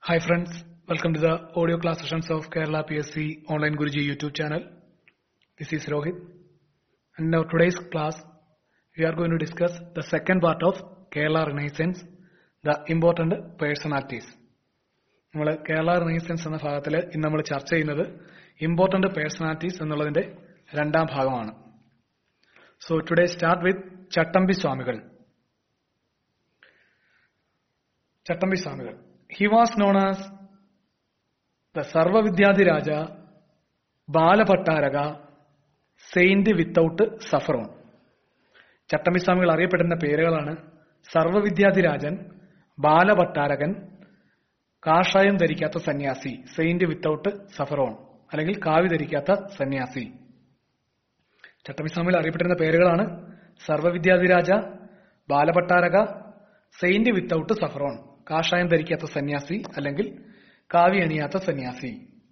Hi friends, welcome to the audio class sessions of Kerala PSC Online Guruji YouTube channel. This is Rohit. And now today's class, we are going to discuss the second part of Kerala Renaissance, the important personalities. നമ്മൾ Kerala renaissance എന്ന ഭാഗത്തിൽ ഇന്ന് നമ്മൾ ചർച്ച ചെയ്യുന്നത് important personalities എന്നുള്ളതിന്റെ രണ്ടാം ഭാഗമാണ് so today start with Chattampi Swamikal Chattampi Swamikal he was known as the Sarvavidyadhiraja Balabhattaraka saint without saffron Chattampi Swamikal അറിയപ്പെടുന്ന പേരുകളാണ് സർവവിദ്യാധിരാജൻ ബാലഭട്ടാരകൻ കാഷായം ധരിക്കാത്ത സന്യാസി സെയിന്റ് വിത്തൌട്ട് സഫറോൺ അല്ലെങ്കിൽ കാവി ധരിക്കാത്ത സന്യാസി ചട്ടമ്പി സ്വാമികൾ അറിയപ്പെടുന്ന പേരുകളാണ് സർവവിദ്യാധിരാജ ബാലഭട്ടാരക സെയിന്റ് വിത്തൌട്ട് സഫറോൺ കാഷായം ധരിക്കാത്ത സന്യാസി അല്ലെങ്കിൽ കാവി അണിയാത്ത സന്യാസി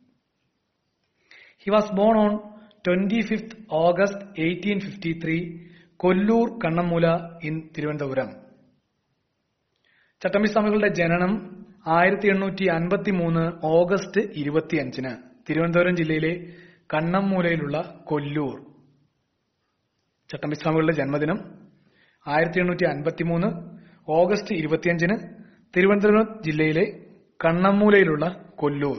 he was born on twenty fifth August eighteen fifty three Kollur Kannammoola in Thiruvananthapuram Chattampi സ്വാമികളുടെ ജനനം ആയിരത്തി എണ്ണൂറ്റി അൻപത്തി മൂന്ന് ഓഗസ്റ്റ് ഇരുപത്തിയഞ്ചിന് തിരുവനന്തപുരം ജില്ലയിലെ കണ്ണമ്മൂലയിലുള്ള കൊല്ലൂർ ചട്ടമ്പി സ്വാമികളുടെ ജന്മദിനം ആയിരത്തി എണ്ണൂറ്റി അൻപത്തി മൂന്ന് ഓഗസ്റ്റ് ഇരുപത്തിയഞ്ചിന് തിരുവനന്തപുരം ജില്ലയിലെ കണ്ണമ്മൂലയിലുള്ള കൊല്ലൂർ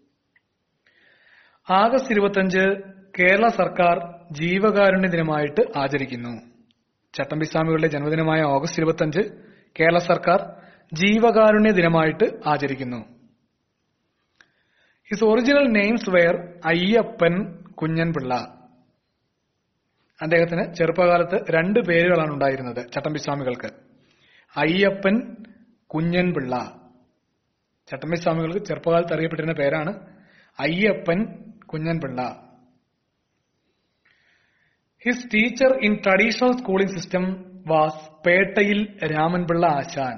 ആഗസ്റ്റ് ഇരുപത്തിയഞ്ച് കേരള സർക്കാർ ജീവകാരുണ്യ ദിനമായിട്ട് ആചരിക്കുന്നു ചട്ടമ്പി സ്വാമികളുടെ ജന്മദിനമായ ഓഗസ്റ്റ് ഇരുപത്തിയഞ്ച് കേരള സർക്കാർ ജീവകാരുണ്യ ദിനമായിട്ട് ആചരിക്കുന്നു his original names were Ayyappan Kunjanpillai അദ്ദേഹത്തിന് ചെറുപ്പകാലത്ത് രണ്ട് പേരുകളാണ് ഉണ്ടായിരുന്നത് ചട്ടമ്പി സ്വാമികൾക്ക് അയ്യപ്പൻ കുഞ്ഞൻപിള്ള ചട്ടമ്പി സ്വാമികൾക്ക് ചെറുപ്പകാലത്ത് അറിയപ്പെട്ടിരുന്ന പേരാണ് Ayyappan Kunjanpillai his teacher in traditional schooling system was പേട്ടയിൽ രാമൻപിള്ള ആശാൻ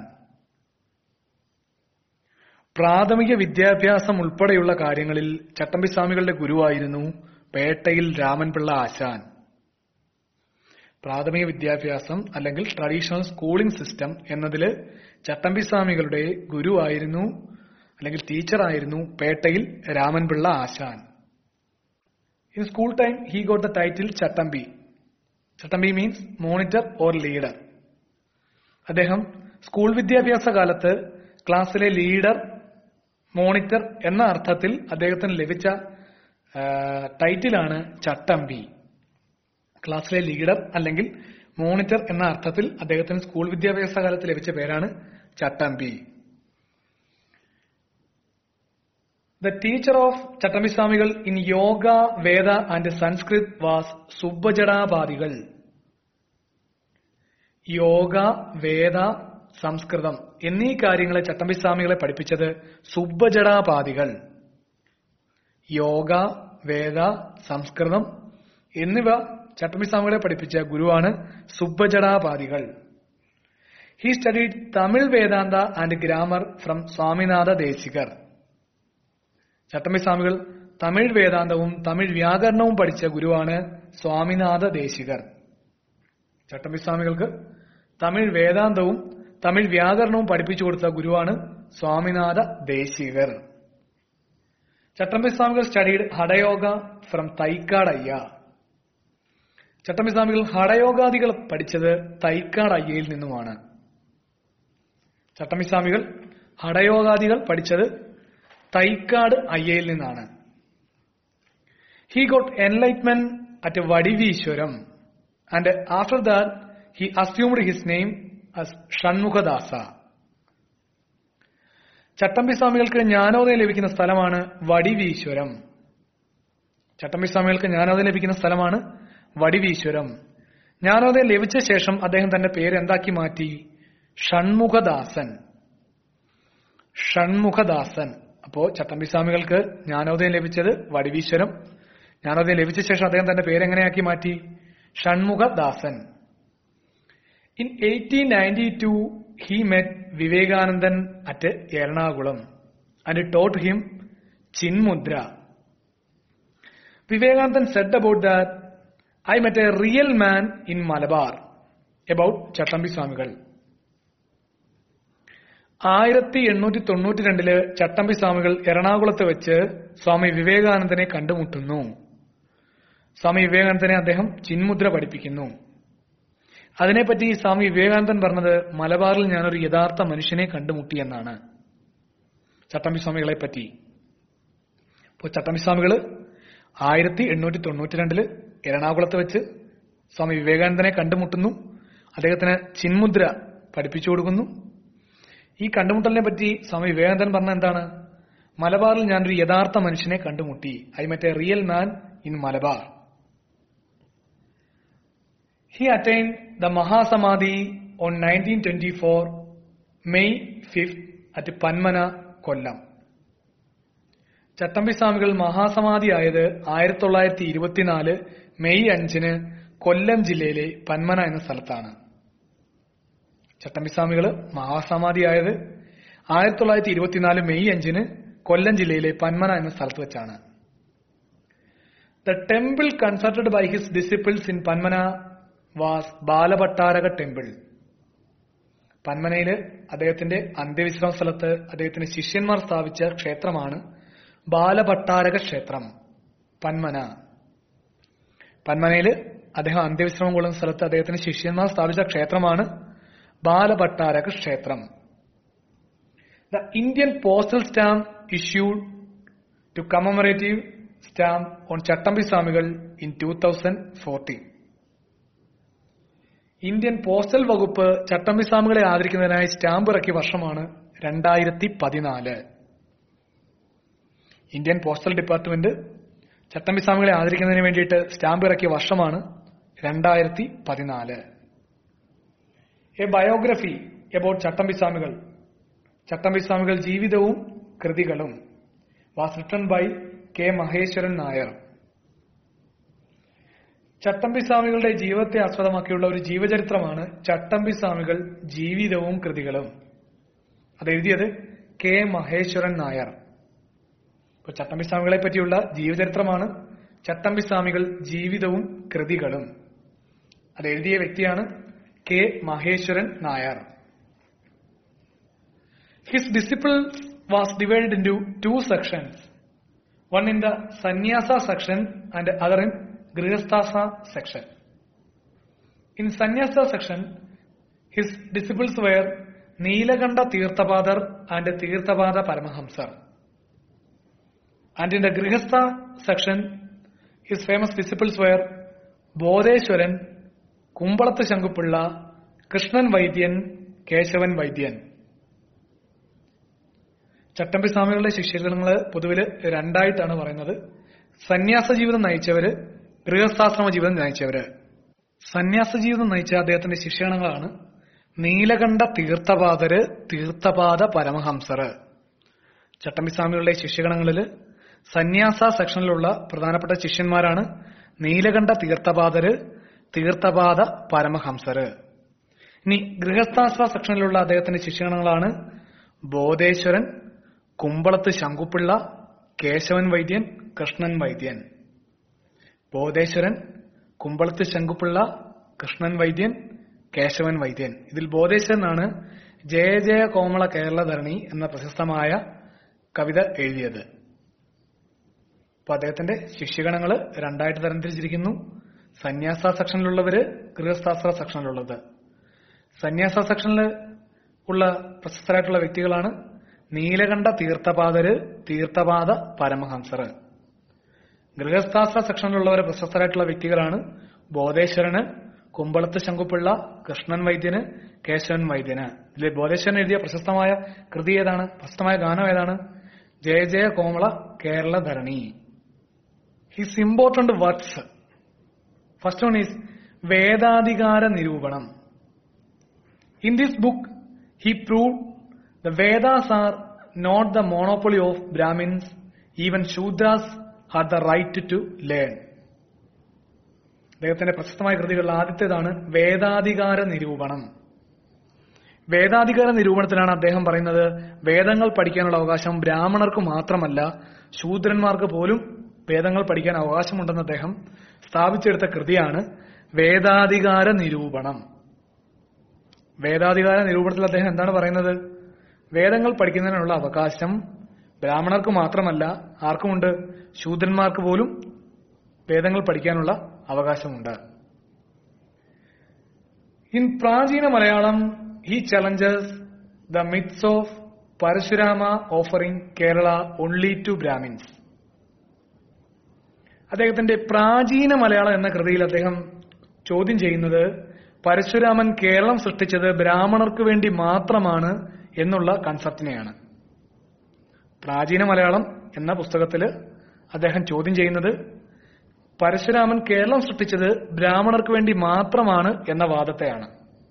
പ്രാഥമിക വിദ്യാഭ്യാസം ഉൾപ്പെടെയുള്ള കാര്യങ്ങളിൽ ചട്ടമ്പി സ്വാമികളുടെ ഗുരുവായിരുന്നു പേട്ടയിൽ രാമൻപിള്ള ആശാൻ പ്രാഥമിക വിദ്യാഭ്യാസം അല്ലെങ്കിൽ ട്രഡീഷണൽ സ്കൂളിംഗ് സിസ്റ്റം എന്നതില് ചട്ടമ്പി സ്വാമികളുടെ ഗുരുവായിരുന്നു അല്ലെങ്കിൽ ടീച്ചറായിരുന്നു പേട്ടയിൽ Ramanpillai Asan in school time he got the title Chattampi Chattampi means monitor or leader അദ്ദേഹം സ്കൂൾ വിദ്യാഭ്യാസ കാലത്ത് ക്ലാസ്സിലെ ലീഡർ മോണിറ്റർ എന്ന അർത്ഥത്തിൽ അദ്ദേഹത്തിന് ലഭിച്ച ടൈറ്റിലാണ് ചട്ടമ്പി ക്ലാസ്സിലെ ലീഡർ അല്ലെങ്കിൽ മോണിറ്റർ എന്ന അർത്ഥത്തിൽ അദ്ദേഹത്തിന് സ്കൂൾ വിദ്യാഭ്യാസ കാലത്ത് ലഭിച്ച പേരാണ് Chattampi the teacher of Chattampi Swamikal in yoga Veda and Sanskrit was Subbajatapadikal യോഗ വേദ സംസ്കൃതം എന്നീ കാര്യങ്ങളെ ചട്ടമ്പി സ്വാമികളെ പഠിപ്പിച്ചത് സുബ്ബജടാപാദികൾ യോഗ വേദ സംസ്കൃതം എന്നിവ ചട്ടമ്പി സ്വാമികളെ പഠിപ്പിച്ച ഗുരുവാണ് Subbajatapadikal he studied Tamil Vedanta and grammar from Swaminatha Desikar Chattampi Swamikal Tamil വേദാന്തവും Tamil വ്യാകരണവും പഠിച്ച ഗുരുവാണ് സ്വാമിനാഥ ദേശികർ ചട്ടമ്പി സ്വാമികൾക്ക് തമിഴ് വേദാന്തവും തമിഴ് വ്യാകരണവും പഠിപ്പിച്ചു കൊടുത്ത ഗുരുവാണ് സ്വാമിനാഥ ദേശികർ ചട്ടമ്പി സ്വാമികൾ സ്റ്റഡീഡ് ഹടയോഗ ഫ്രം തൈക്കാടയ്യ ചട്ടമ്പി സ്വാമികൾ ഹടയോഗാദികൾ പഠിച്ചത് തൈക്കാട് അയ്യയിൽ നിന്നുമാണ് ചട്ടമ്പി സ്വാമികൾ ഹടയോഗാദികൾ പഠിച്ചത് തൈക്കാട് അയ്യയിൽ നിന്നാണ് he got enlightenment at Vadiveeswaram and after that he assumed his name as Shanmukhadasa Chattampi സ്വാമികൾക്ക് ജ്ഞാനോദയം ലഭിക്കുന്ന സ്ഥലമാണ് വടിവീശ്വരം ചട്ടമ്പി സ്വാമികൾക്ക് ജ്ഞാനോദയം ലഭിക്കുന്ന സ്ഥലമാണ് വടിവീശ്വരം ജ്ഞാനോദയം ലഭിച്ച ശേഷം അദ്ദേഹം തന്റെ പേര് എന്താക്കി മാറ്റി ഷൺമുഖദാസൻ ഷൺമുഖദാസൻ അപ്പോ ചട്ടമ്പി സ്വാമികൾക്ക് ജ്ഞാനോദയം ലഭിച്ചത് വടിവീശ്വരം ജ്ഞാനോദയം ലഭിച്ച ശേഷം അദ്ദേഹം തന്റെ പേര് എങ്ങനെയാക്കി മാറ്റി Shanmukhadasan in eighteen ninety two he met Vivekanandan at Ernakulam and taught him Chinmudra Vivekanandan said about that I met a real man in Malabar about Chattampi Swamikal ആയിരത്തി എണ്ണൂറ്റി തൊണ്ണൂറ്റി രണ്ടില് ചട്ടമ്പി സ്വാമികൾ എറണാകുളത്ത് വെച്ച് സ്വാമി വിവേകാനന്ദനെ കണ്ടുമുട്ടുന്നു സ്വാമി വിവേകാനന്ദനെ അദ്ദേഹം ചിന്മുദ്ര പഠിപ്പിക്കുന്നു അതിനെപ്പറ്റി സ്വാമി വിവേകാനന്ദൻ പറഞ്ഞത് മലബാറിൽ ഞാനൊരു യഥാർത്ഥ മനുഷ്യനെ കണ്ടുമുട്ടി എന്നാണ് ചട്ടമ്പി സ്വാമികളെ പറ്റി ഇപ്പോൾ ചട്ടമ്പി സ്വാമികൾ ആയിരത്തി എണ്ണൂറ്റി തൊണ്ണൂറ്റി രണ്ടില് എറണാകുളത്ത് വെച്ച് സ്വാമി വിവേകാനന്ദനെ കണ്ടുമുട്ടുന്നു അദ്ദേഹത്തിന് ചിന്മുദ്ര പഠിപ്പിച്ചു കൊടുക്കുന്നു ഈ കണ്ടുമുട്ടലിനെ പറ്റി സ്വാമി വിവേകാനന്ദൻ പറഞ്ഞ എന്താണ് മലബാറിൽ ഞാനൊരു യഥാർത്ഥ മനുഷ്യനെ കണ്ടുമുട്ടി I met real man in Malabar he attain the Mahasamadhi on nineteen twenty four May fifth at Panmana Kollam Chattampi Swamikal മഹാസമാധിയായത് ആയിരത്തി തൊള്ളായിരത്തി ഇരുപത്തിനാല് മെയ് അഞ്ചിന് കൊല്ലം ജില്ലയിലെ പന്മന എന്ന സ്ഥലത്താണ് ചട്ടമ്പി സ്വാമികൾ മഹാസമാധിയായത് ആയിരത്തി തൊള്ളായിരത്തി ഇരുപത്തിനാല് മെയ് അഞ്ചിന് കൊല്ലം ജില്ലയിലെ പന്മന എന്ന സ്ഥലത്ത് വെച്ചാണ് the temple consulted by his disciples in Panmana was Balabhattaraka temple പന്മനയില് അദ്ദേഹത്തിന്റെ അന്ത്യവിശ്രമ സ്ഥലത്ത് അദ്ദേഹത്തിന് ശിഷ്യന്മാർ സ്ഥാപിച്ച ക്ഷേത്രമാണ് ബാലഭട്ടാരക ക്ഷേത്രം പന്മന പന്മനയില് അദ്ദേഹം അന്ത്യവിശ്രമം കൊള്ളുന്ന സ്ഥലത്ത് അദ്ദേഹത്തിന് ശിഷ്യന്മാർ സ്ഥാപിച്ച ക്ഷേത്രമാണ് ബാലഭട്ടാരക ക്ഷേത്രം the Indian postal stamp issued to commemorative stamp on Chattampi Swamikal in two thousand fourteen Indian postal വകുപ്പ് ചട്ടമ്പി സ്വാമികളെ ആദരിക്കുന്നതിനായി സ്റ്റാമ്പ് ഇറക്കിയ വർഷമാണ് രണ്ടായിരത്തി പതിനാല് ഇന്ത്യൻ പോസ്റ്റൽ ഡിപ്പാർട്ട്മെന്റ് ചട്ടമ്പി സ്വാമികളെ ആദരിക്കുന്നതിന് വേണ്ടിയിട്ട് സ്റ്റാമ്പ് ഇറക്കിയ വർഷമാണ് രണ്ടായിരത്തി പതിനാല് എ ബയോഗ്രഫി എബൌട്ട് ചട്ടമ്പി സ്വാമികൾ ചട്ടമ്പി സ്വാമികൾ ജീവിതവും കൃതികളും was written by K Maheswaran Nair Chattampi സ്വാമികളുടെ ജീവിതത്തെ ആസ്പദമാക്കിയുള്ള ഒരു ജീവചരിത്രമാണ് ചട്ടമ്പി സ്വാമികൾ ജീവിതവും കൃതികളും അത് എഴുതിയത് കെ മഹേശ്വരൻ നായർ ഇപ്പൊ ചട്ടമ്പി സ്വാമികളെ പറ്റിയുള്ള ജീവചരിത്രമാണ് ചട്ടമ്പി സ്വാമികൾ ജീവിതവും കൃതികളും അത് എഴുതിയ വ്യക്തിയാണ് K Maheswaran Nair his disciple was divided into two sections one in the Sanyasa section and other in Grihastha section in Sanyasa section his disciples were Neelakanta Theerthapadar and Theerthapada Paramahamsar and in the Grihastha section his famous disciples were Bodheswaran Kumbalath Sankupillai Krishnan Vaidyan Kesavan വൈദ്യൻ ചട്ടമ്പി സ്വാമികളുടെ ശിഷ്യഗണങ്ങള് പൊതുവില് രണ്ടായിട്ടാണ് പറയുന്നത് സന്യാസ ജീവിതം നയിച്ചവര് ഗൃഹസ്ഥാശ്രമ ജീവിതം നയിച്ചവര് സന്യാസ ജീവിതം നയിച്ച അദ്ദേഹത്തിന്റെ ശിഷ്യഗണങ്ങളാണ് നീലകണ്ഠ തീർത്ഥപാദര് തീർത്ഥപാദ പരമഹംസർ ചട്ടമ്പി സ്വാമികളുടെ ശിഷ്യഗണങ്ങളില് സന്യാസ സെക്ഷനിലുള്ള പ്രധാനപ്പെട്ട ശിഷ്യന്മാരാണ് നീലകണ്ഠ തീർത്ഥപാദര് തീർത്ഥപാദ പരമഹംസർ ഇനി ഗൃഹസ്ഥാശ്രമ സെക്ഷനിലുള്ള അദ്ദേഹത്തിന്റെ ശിഷ്യഗണങ്ങളാണ് ബോധേശ്വരൻ കുമ്പളത്ത് ശങ്കുപിള്ള കേശവൻ വൈദ്യൻ കൃഷ്ണൻ വൈദ്യൻ ബോധേശ്വരൻ കുമ്പളത്ത് ശങ്കുപിള്ള കൃഷ്ണൻ വൈദ്യൻ കേശവൻ വൈദ്യൻ ഇതിൽ ബോധേശ്വരനാണ് ജയ ജയ കോമള കേരളധരണി എന്ന പ്രശസ്തമായ കവിത എഴുതിയത് അപ്പൊ അദ്ദേഹത്തിന്റെ ശിഷ്യഗണങ്ങള് രണ്ടായിട്ട് തരംതിരിച്ചിരിക്കുന്നു സന്യാസ സെക്ഷനിലുള്ളവര് ഗൃഹസ്ഥാശ്ര സെക്ഷനിലുള്ളത് സന്യാസ സെക്ഷനിൽ ഉള്ള പ്രശസ്തരായിട്ടുള്ള വ്യക്തികളാണ് നീലകണ്ഠ തീർത്ഥപാദര് തീർത്ഥപാദ പരമഹംസർ ഗൃഹസ്ഥാശ്ര സെക്ഷനിലുള്ളവരെ പ്രശസ്തരായിട്ടുള്ള വ്യക്തികളാണ് ബോധേശ്വരന് കുമ്പളത്ത് ശങ്കുപിള്ള കൃഷ്ണൻ വൈദ്യന് കേശവൻ വൈദ്യന് ഇതിൽ ബോധേശ്വരൻ എഴുതിയ പ്രശസ്തമായ കൃതി ഏതാണ് പ്രശസ്തമായ ഗാനം ഏതാണ് ജയ ജയ കോമള കേരള ധരണി his important works first one is Vedadhikara Niroopanam in this book he proved the Vedas are not the monopoly of Brahmins, even Shudras had the right to learn. അദ്ദേഹത്തിന്റെ പ്രശസ്തമായ കൃതികളിൽ ആദ്യത്തേതാണ് വേദാധികാര നിരൂപണം വേദാധികാര നിരൂപണത്തിലാണ് അദ്ദേഹം പറയുന്നത് വേദങ്ങൾ പഠിക്കാനുള്ള അവകാശം ബ്രാഹ്മണർക്ക് മാത്രമല്ല ശൂദ്രന്മാർക്ക് പോലും വേദങ്ങൾ പഠിക്കാൻ അവകാശമുണ്ടെന്ന് അദ്ദേഹം സ്ഥാപിച്ചെടുത്ത കൃതിയാണ് വേദാധികാര നിരൂപണം വേദാധികാര നിരൂപണത്തിൽ അദ്ദേഹം എന്താണ് പറയുന്നത് വേദങ്ങൾ പഠിക്കുന്നതിനുള്ള അവകാശം ബ്രാഹ്മണർക്ക് മാത്രമല്ല ആർക്കുമുണ്ട് ശൂദ്രന്മാർക്ക് പോലും വേദങ്ങൾ പഠിക്കാനുള്ള അവകാശമുണ്ട് in Pracheena Malayalam he challenges the myths of Parasurama offering Kerala only to Brahmins അദ്ദേഹത്തിന്റെ പ്രാചീന മലയാളം എന്ന കൃതിയിൽ അദ്ദേഹം ചോദ്യം ചെയ്യുന്നത് പരശുരാമൻ കേരളം സൃഷ്ടിച്ചത് ബ്രാഹ്മണർക്ക് വേണ്ടി മാത്രമാണ് എന്നുള്ള കൺസെപ്റ്റിനെയാണ് പ്രാചീന മലയാളം എന്ന പുസ്തകത്തിൽ അദ്ദേഹം ചോദ്യം ചെയ്യുന്നത് പരശുരാമൻ കേരളം സൃഷ്ടിച്ചത് ബ്രാഹ്മണർക്ക് വേണ്ടി മാത്രമാണ് എന്ന വാദത്തെയാണ്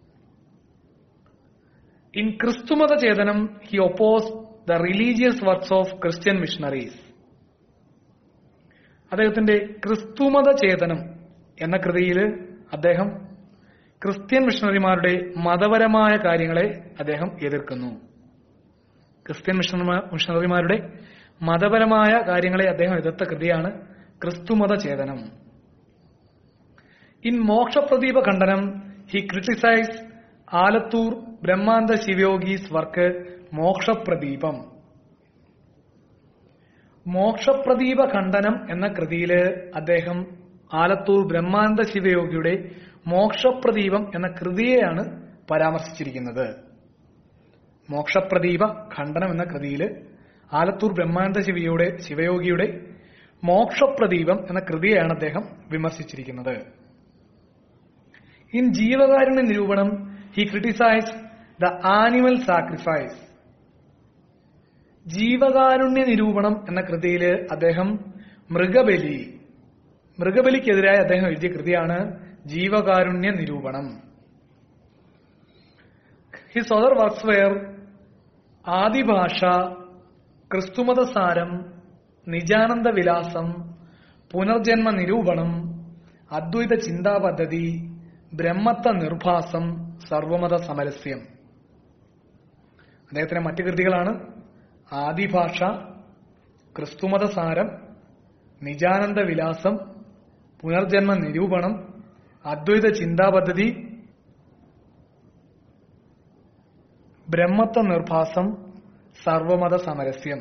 in Christumatha Chedanam he oppose the religious works of Christian missionaries അദ്ദേഹത്തിന്റെ ക്രിസ്തുമത ചേതനം എന്ന കൃതിയിൽ അദ്ദേഹം ക്രിസ്ത്യൻ മിഷണറിമാരുടെ മതപരമായ കാര്യങ്ങളെ അദ്ദേഹം എതിർക്കുന്നു ക്രിസ്ത്യൻ മിഷണറിമാ- മിഷണറിമാരുടെ മതപരമായ കാര്യങ്ങളെ അദ്ദേഹം എതിർത്ത കൃതിയാണ് Christumatha Chedanam in Mokshapradeepa Khandanam he criticise Alathur Brahmananda ശിവയോഗീസ് വർക്ക് മോക്ഷപ്രദീപം മോക്ഷപ്രദീപ ഖണ്ഡനം എന്ന കൃതിയില് അദ്ദേഹം ആലത്തൂർ ബ്രഹ്മാനന്ദ ശിവയോഗിയുടെ മോക്ഷപ്രദീപം എന്ന കൃതിയെയാണ് പരാമർശിച്ചിരിക്കുന്നത് മോക്ഷപ്രദീപ ഖണ്ഡനം എന്ന കൃതിയില് ആലത്തൂർ ബ്രഹ്മാനന്ദ ശിവയുടെ ശിവയോഗിയുടെ മോക്ഷപ്രദീപം എന്ന കൃതിയെയാണ് അദ്ദേഹം വിമർശിച്ചിരിക്കുന്നത് in Jeevakarunya Niroopanam he criticise the animal sacrifice Jeevakarunya Niroopanam എന്ന കൃതിയിൽ അദ്ദേഹം മൃഗബലി മൃഗബലിക്കെതിരായി അദ്ദേഹം എഴുതിയ കൃതിയാണ് Jeevakarunya Niroopanam his other works were Adibhasha Christumatha Saram നിജാനന്ദ വിലാസം പുനർജന്മ നിരൂപണം അദ്വൈത ചിന്താ പദ്ധതി ബ്രഹ്മത്വ നിർഭാസം സർവമത സമരസ്യം അദ്ദേഹത്തിന്റെ മറ്റു കൃതികളാണ് ആദിഭാഷ ക്രിസ്തുമത സാരം നിജാനന്ദ വിലാസം പുനർജന്മ നിരൂപണം അദ്വൈത ചിന്താ പദ്ധതി ബ്രഹ്മത്വ നിർഭാസം സർവമത സമരസ്യം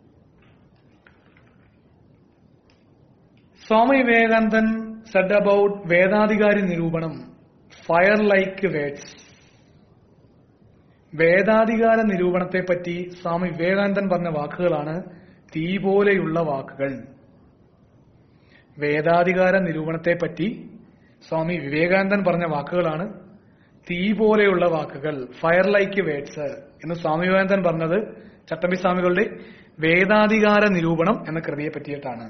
സ്വാമി വിവേകാനന്ദൻ said about Vedadhikari Niroopanam fire like words Vedadhikara നിരൂപണത്തെ പറ്റി സ്വാമി വിവേകാനന്ദൻ പറഞ്ഞ വാക്കുകളാണ് തീ പോലെയുള്ള വാക്കുകൾ വേദാധികാര നിരൂപണത്തെ പറ്റി സ്വാമി വിവേകാനന്ദൻ പറഞ്ഞ വാക്കുകളാണ് തീ പോലെയുള്ള വാക്കുകൾ ഫയർ ലൈക്ക് വേഡ്സ് എന്ന് സ്വാമി വിവേകാനന്ദൻ പറഞ്ഞത് ചട്ടമ്പി സ്വാമികളുടെ വേദാധികാര നിരൂപണം എന്ന കൃതിയെ പറ്റിയിട്ടാണ്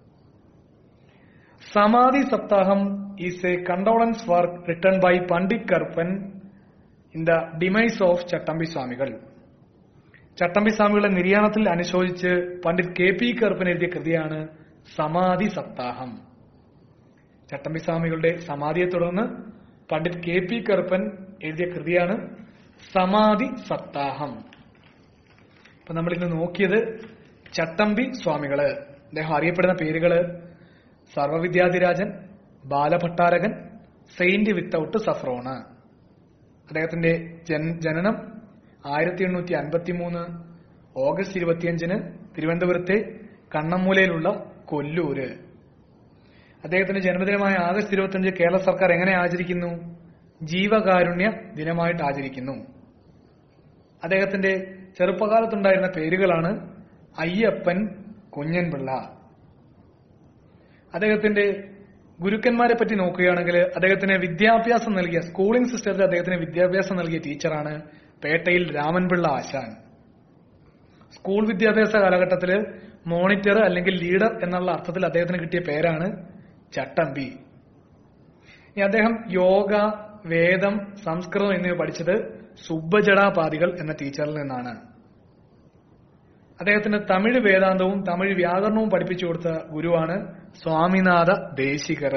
Samadhi Saptaham is a condolence work written by Pandit Karuppan in the demise of Chattampi Swamikal Chattampi സ്വാമികളുടെ നിര്യാണത്തിൽ അനുശോചിച്ച് പണ്ഡിറ്റ് കെ പി കറുപ്പൻ എഴുതിയ കൃതിയാണ് സമാധി സപ്താഹം ചട്ടമ്പി സ്വാമികളുടെ സമാധിയെ തുടർന്ന് പണ്ഡിറ്റ് കെ പി കറുപ്പൻ എഴുതിയ കൃതിയാണ് സമാധി സപ്താഹം അപ്പൊ നമ്മൾ ഇന്ന് നോക്കിയത് ചട്ടമ്പി സ്വാമികള് അദ്ദേഹം അറിയപ്പെടുന്ന പേരുകള് സർവവിദ്യാധിരാജൻ ബാലഭട്ടാരകൻ സെയിന്റ് വിത്തൌട്ട് സഫ്രോണ് അദ്ദേഹത്തിന്റെ ജൻ- ജനനം ആയിരത്തി എണ്ണൂറ്റി അൻപത്തി മൂന്ന് ഓഗസ്റ്റ് ഇരുപത്തിയഞ്ചിന് തിരുവനന്തപുരത്തെ കണ്ണമ്മൂലയിലുള്ള കൊല്ലൂര് അദ്ദേഹത്തിന്റെ ജന്മദിനമായ ആഗസ്റ്റ് ഇരുപത്തിയഞ്ച് കേരള സർക്കാർ എങ്ങനെ ആചരിക്കുന്നു ജീവകാരുണ്യ ദിനമായിട്ട് ആചരിക്കുന്നു അദ്ദേഹത്തിന്റെ ചെറുപ്പകാലത്തുണ്ടായിരുന്ന പേരുകളാണ് അയ്യപ്പൻ കുഞ്ഞൻപിള്ള അദ്ദേഹത്തിന്റെ ഗുരുക്കന്മാരെ പറ്റി നോക്കുകയാണെങ്കിൽ അദ്ദേഹത്തിന് വിദ്യാഭ്യാസം നൽകിയ സ്കൂളിംഗ് സിസ്റ്റത്തിൽ അദ്ദേഹത്തിന് വിദ്യാഭ്യാസം നൽകിയ ടീച്ചറാണ് പേട്ടയിൽ രാമൻപിള്ള ആശാൻ സ്കൂൾ വിദ്യാഭ്യാസ കാലഘട്ടത്തിൽ മോണിറ്റർ അല്ലെങ്കിൽ ലീഡർ എന്നുള്ള അർത്ഥത്തിൽ അദ്ദേഹത്തിന് കിട്ടിയ പേരാണ് ചട്ടമ്പി ഇനി അദ്ദേഹം യോഗ വേദം സംസ്കൃതം എന്നിവ പഠിച്ചത് സുബ്ബജടാപാദികൾ എന്ന ടീച്ചറിൽ നിന്നാണ് അദ്ദേഹത്തിന് തമിഴ് വേദാന്തവും തമിഴ് വ്യാകരണവും പഠിപ്പിച്ചു കൊടുത്ത ഗുരുവാണ് സ്വാമിനാഥ ദേശികർ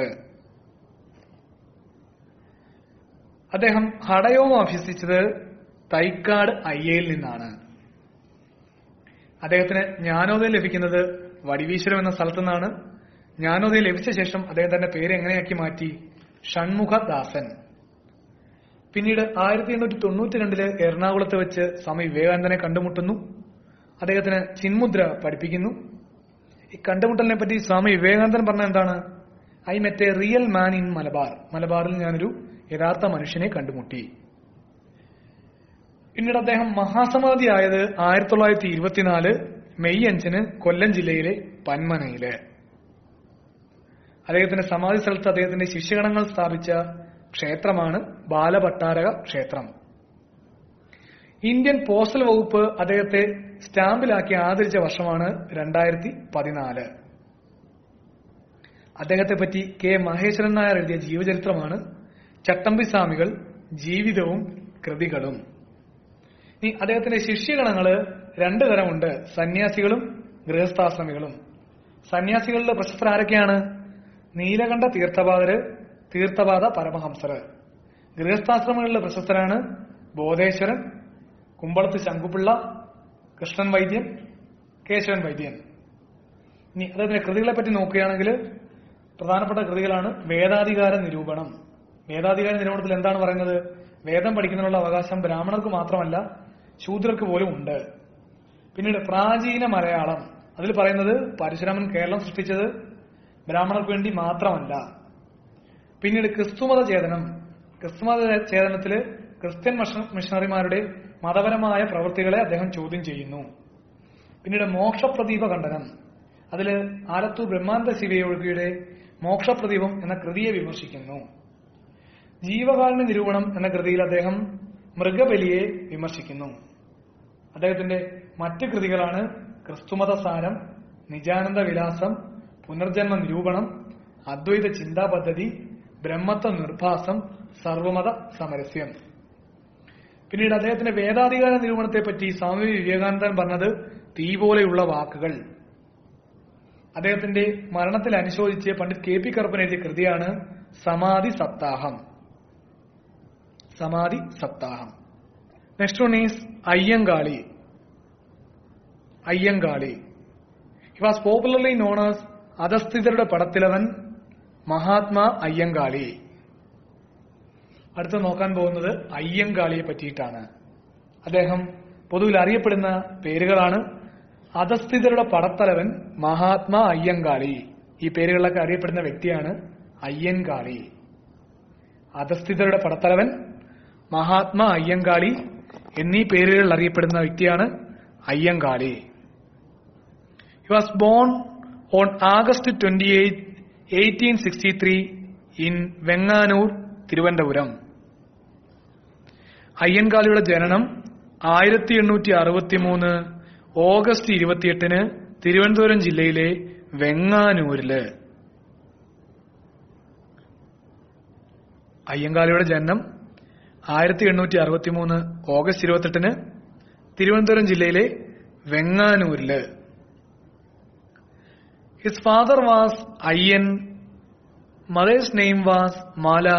അദ്ദേഹം ഹടയോം അഭ്യസിച്ചത് തൈക്കാട് അയ്യയിൽ നിന്നാണ് അദ്ദേഹത്തിന് ജ്ഞാനോദയം ലഭിക്കുന്നത് വടിവീശ്വരം എന്ന സ്ഥലത്തു നിന്നാണ് ജ്ഞാനോദയം ലഭിച്ച ശേഷം അദ്ദേഹം തന്റെ പേര് എങ്ങനെയാക്കി മാറ്റി ഷൺമുഖദാസൻ പിന്നീട് ആയിരത്തി എണ്ണൂറ്റി തൊണ്ണൂറ്റി രണ്ടില് എറണാകുളത്ത് വെച്ച് സ്വാമി വിവേകാനന്ദനെ കണ്ടുമുട്ടുന്നു അദ്ദേഹത്തിന് ചിന്മുദ്ര പഠിപ്പിക്കുന്നു ഈ കണ്ടുമുട്ടലിനെ പറ്റി സ്വാമി വിവേകാനന്ദൻ പറഞ്ഞ എന്താണ് I met a real man in Malabar മലബാറിൽ ഞാനൊരു യഥാർത്ഥ മനുഷ്യനെ കണ്ടുമുട്ടി പിന്നീട് അദ്ദേഹം മഹാസമാധിയായത് ആയിരത്തി തൊള്ളായിരത്തി ഇരുപത്തിനാല് മെയ് അഞ്ചിന് കൊല്ലം ജില്ലയിലെ പന്മനയില് അദ്ദേഹത്തിന്റെ സമാധി സ്ഥലത്ത് അദ്ദേഹത്തിന്റെ ശിഷ്യഗണങ്ങൾ സ്ഥാപിച്ച ക്ഷേത്രമാണ് ബാലഭട്ടാരക ക്ഷേത്രം ഇന്ത്യൻ പോസ്റ്റൽ വകുപ്പ് അദ്ദേഹത്തെ സ്റ്റാമ്പിലാക്കി ആദരിച്ച വർഷമാണ് രണ്ടായിരത്തി പതിനാല് അദ്ദേഹത്തെ പറ്റി കെ മഹേശ്വരൻ നായർ എഴുതിയ ജീവചരിത്രമാണ് ചട്ടമ്പി സ്വാമികൾ ജീവിതവും കൃതികളും ഇനി അദ്ദേഹത്തിന്റെ ശിഷ്യഗണങ്ങള് രണ്ടു തരമുണ്ട് സന്യാസികളും ഗൃഹസ്ഥാശ്രമികളും സന്യാസികളിലെ പ്രശസ്തർ ആരൊക്കെയാണ് നീലകണ്ഠ തീർത്ഥപാദര് തീർത്ഥപാദ പരമഹംസർ ഗൃഹസ്ഥാശ്രമങ്ങളിലെ പ്രശസ്തരാണ് ബോധേശ്വരൻ കുമ്പളത്ത് ശങ്കുപിള്ള കൃഷ്ണൻ വൈദ്യൻ കേശവൻ വൈദ്യൻ ഇനി അദ്ദേഹത്തിന്റെ കൃതികളെ പറ്റി നോക്കുകയാണെങ്കിൽ പ്രധാനപ്പെട്ട കൃതികളാണ് വേദാധികാര നിരൂപണം വേദാധികാര നിരൂപണത്തിൽ എന്താണ് പറയുന്നത് വേദം പഠിക്കുന്നതിനുള്ള അവകാശം ബ്രാഹ്മണർക്ക് മാത്രമല്ല ശൂദ്രർക്ക് പോലും ഉണ്ട് പിന്നീട് പ്രാചീന മലയാളം അതിൽ പറയുന്നത് പരശുരാമൻ കേരളം സൃഷ്ടിച്ചത് ബ്രാഹ്മണർക്ക് വേണ്ടി മാത്രമല്ല പിന്നീട് ക്രിസ്തുമത ചേതനം ക്രിസ്തുമത ചേതനത്തില് ക്രിസ്ത്യൻ മിഷ- മിഷണറിമാരുടെ മതപരമായ പ്രവൃത്തികളെ അദ്ദേഹം ചോദ്യം ചെയ്യുന്നു പിന്നീട് മോക്ഷപ്രദീപ ഖണ്ഡനം അതില് ആലത്തൂർ ബ്രഹ്മാനന്ദ ശിവയോഗിയുടെ മോക്ഷപ്രദീപം എന്ന കൃതിയെ വിമർശിക്കുന്നു ജീവകാരുണ്യ നിരൂപണം എന്ന കൃതിയിൽ അദ്ദേഹം മൃഗബലിയെ വിമർശിക്കുന്നു അദ്ദേഹത്തിന്റെ മറ്റ് കൃതികളാണ് ക്രിസ്തുമത സാരം നിജാനന്ദ വിലാസം പുനർജന്മ നിരൂപണം അദ്വൈത ചിന്താ പദ്ധതി ബ്രഹ്മത്വ നിർഭാസം സർവമത സമരസ്യം പിന്നീട് അദ്ദേഹത്തിന്റെ വേദാധികാര നിരൂപണത്തെ പറ്റി സ്വാമി വിവേകാനന്ദൻ പറഞ്ഞത് തീ പോലെയുള്ള വാക്കുകൾ അദ്ദേഹത്തിന്റെ മരണത്തിൽ അനുശോചിച്ച് പണ്ഡിറ്റ് കെ പി കറുപ്പൻ എഴുതിയ കൃതിയാണ് Samadhi Saptaham Samadhi Saptaham next one is Ayyankali Ayyankali he was popularly known as അധസ്ഥിതരുടെ പടത്തിലവൻ മഹാത്മാ അയ്യങ്കാളി അടുത്ത് നോക്കാൻ പോകുന്നത് അയ്യങ്കാളിയെ പറ്റിയിട്ടാണ് അദ്ദേഹം പൊതുവിൽ അറിയപ്പെടുന്ന പേരുകളാണ് അധസ്ഥിതരുടെ പടത്തലവൻ മഹാത്മാ അയ്യങ്കാളി ഈ പേരുകളിലൊക്കെ അറിയപ്പെടുന്ന വ്യക്തിയാണ് അയ്യൻകാളി അധസ്ഥിതരുടെ പടത്തലവൻ മഹാത്മാ അയ്യങ്കാളി എന്നീ പേരുകളിൽ അറിയപ്പെടുന്ന വ്യക്തിയാണ് Ayyankali he was born on August twenty eight eighteen sixty three in Venganoor Thiruvananthapuram അയ്യൻകാളിയുടെ ജനനം ആയിരത്തി എണ്ണൂറ്റി അറുപത്തി മൂന്ന് ഓഗസ്റ്റ് ഇരുപത്തിയെട്ടിന് തിരുവനന്തപുരം ജില്ലയിലെ വെങ്ങാനൂരില് അയ്യങ്കാളിയുടെ ജനനം ആയിരത്തി എണ്ണൂറ്റി അറുപത്തി മൂന്ന് ഓഗസ്റ്റ് ഇരുപത്തെട്ടിന് തിരുവനന്തപുരം ജില്ലയിലെ വെങ്ങാനൂരില് his father was Ayyan mother's name was Mala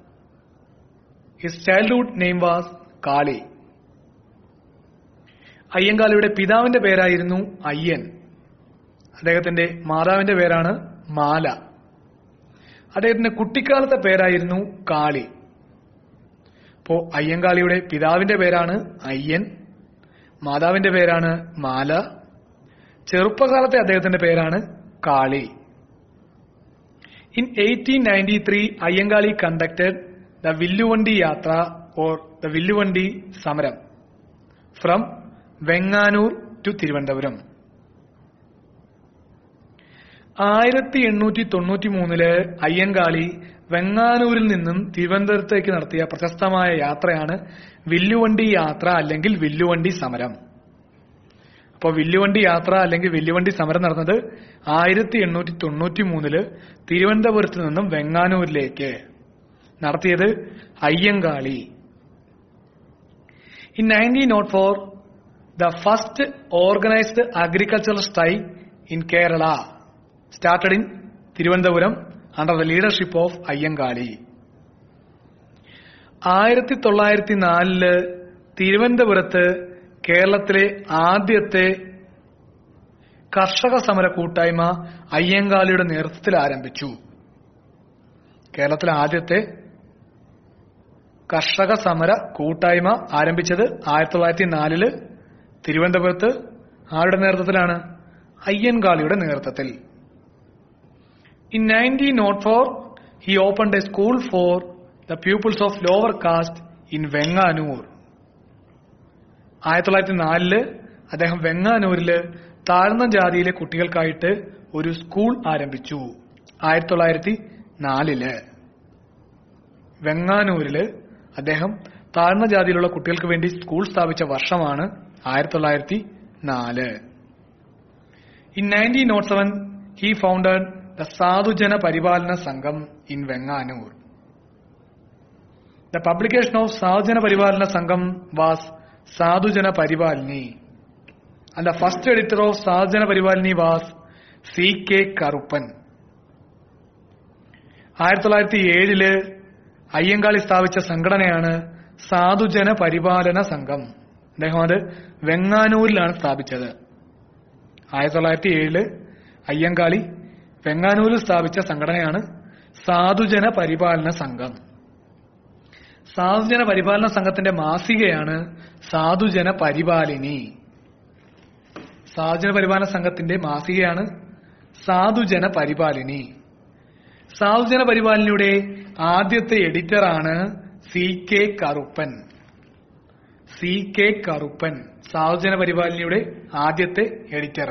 his childhood name was Kali അയ്യങ്കാളിയുടെ പിതാവിന്റെ പേരായിരുന്നു അയ്യൻ അദ്ദേഹത്തിന്റെ മാതാവിന്റെ പേരാണ് മാല അദ്ദേഹത്തിന്റെ കുട്ടിക്കാലത്തെ പേരായിരുന്നു കാളി അപ്പോ അയ്യങ്കാളിയുടെ പിതാവിന്റെ പേരാണ് അയ്യൻ മാതാവിന്റെ പേരാണ് മാല ചെറുപ്പകാലത്തെ അദ്ദേഹത്തിന്റെ പേരാണ് Kali in eighteen ninety three Ayyankali conducted the Villuvandi Yathra or the വില്ലുവണ്ടി സമരം ഫ്രം വെങ്ങാനൂർ ടു തിരുവനന്തപുരം ആയിരത്തി എണ്ണൂറ്റി തൊണ്ണൂറ്റി മൂന്നില് അയ്യങ്കാളി വെങ്ങാനൂരിൽ നിന്നും തിരുവനന്തപുരത്തേക്ക് നടത്തിയ പ്രശസ്തമായ യാത്രയാണ് വില്ലുവണ്ടി യാത്ര അല്ലെങ്കിൽ വില്ലുവണ്ടി സമരം അപ്പോൾ വില്ലുവണ്ടി യാത്ര അല്ലെങ്കിൽ വില്ലുവണ്ടി സമരം നടന്നത് ആയിരത്തി എണ്ണൂറ്റി തൊണ്ണൂറ്റി മൂന്നില് തിരുവനന്തപുരത്ത് നിന്നും വെങ്ങാനൂരിലേക്ക് നടത്തിയത് Ayyankali in nineteen nought four the first organised agricultural strike in Kerala started in Thiruvananthapuram under the leadership of Ayyankali ആയിരത്തി തൊള്ളായിരത്തി നാലില് തിരുവനന്തപുരത്ത് കേരളത്തിലെ ആദ്യത്തെ കർഷക സമര കൂട്ടായ്മ അയ്യങ്കാളിയുടെ നേതൃത്വത്തിൽ ആരംഭിച്ചു കേരളത്തിലെ ആദ്യത്തെ കർഷക സമര കൂട്ടായ്മ ആരംഭിച്ചത് ആയിരത്തി തൊള്ളായിരത്തി നാലില് തിരുവനന്തപുരത്ത് ആരുടെ നേതൃത്വത്തിലാണ് അയ്യൻകാളിയുടെ നേതൃത്വത്തിൽ in nineteen nought four he opened a school for the peoples of lower caste in Venganoor ആയിരത്തി തൊള്ളായിരത്തി നാലില് അദ്ദേഹം വെങ്ങാനൂരില് താഴ്ന്ന ജാതിയിലെ കുട്ടികൾക്കായിട്ട് ഒരു സ്കൂൾ ആരംഭിച്ചു ആയിരത്തി തൊള്ളായിരത്തി നാലില് വെങ്ങാനൂരില് അദ്ദേഹം താഴ്ന്ന ജാതിയിലുള്ള കുട്ടികൾക്ക് വേണ്ടി സ്കൂൾ സ്ഥാപിച്ച വർഷമാണ് ആയിരത്തി തൊള്ളായിരത്തി നാല് in nineteen nought seven he founded the Sadhujana Paripalana Sangham in Venganoor the publication of Sadhujana Paripalana Sangham was Sadhujana Paripalini and the first editor of Sadhujana Paripalini was C K Karuppan ആയിരത്തി തൊള്ളായിരത്തി ഏഴില് അയ്യങ്കാളി സ്ഥാപിച്ച സംഘടനയാണ് സാധുജന പരിപാലന സംഘം അദ്ദേഹം അത് വെങ്ങാനൂരിലാണ് സ്ഥാപിച്ചത് ആയിരത്തി തൊള്ളായിരത്തി ഏഴില് അയ്യങ്കാളി വെങ്ങാനൂരിൽ സ്ഥാപിച്ച സംഘടനയാണ് സാധുജന പരിപാലന സംഘം സാധുജന പരിപാലന സംഘത്തിന്റെ മാസികയാണ് സാധുജന പരിപാലിനി സാധുജന പരിപാലന സംഘത്തിന്റെ മാസികയാണ് സാധുജന പരിപാലിനി സാധുജന പരിപാലനയുടെ ആദ്യത്തെ എഡിറ്ററാണ് C K Karuppan C K Karuppan Sadhujana പരിപാലനയുടെ ആദ്യത്തെ editor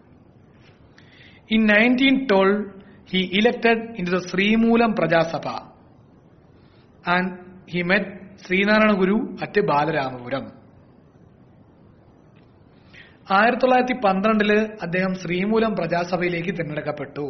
in nineteen twelve he elected in the Sreemoolam Prajasabha and he met Sreenarayana Guru at Balaramapuram ആയിരത്തി തൊള്ളായിരത്തി പന്ത്രണ്ടില് അദ്ദേഹം ശ്രീമൂലം പ്രജാസഭയിലേക്ക് തിരഞ്ഞെടുക്കപ്പെട്ടു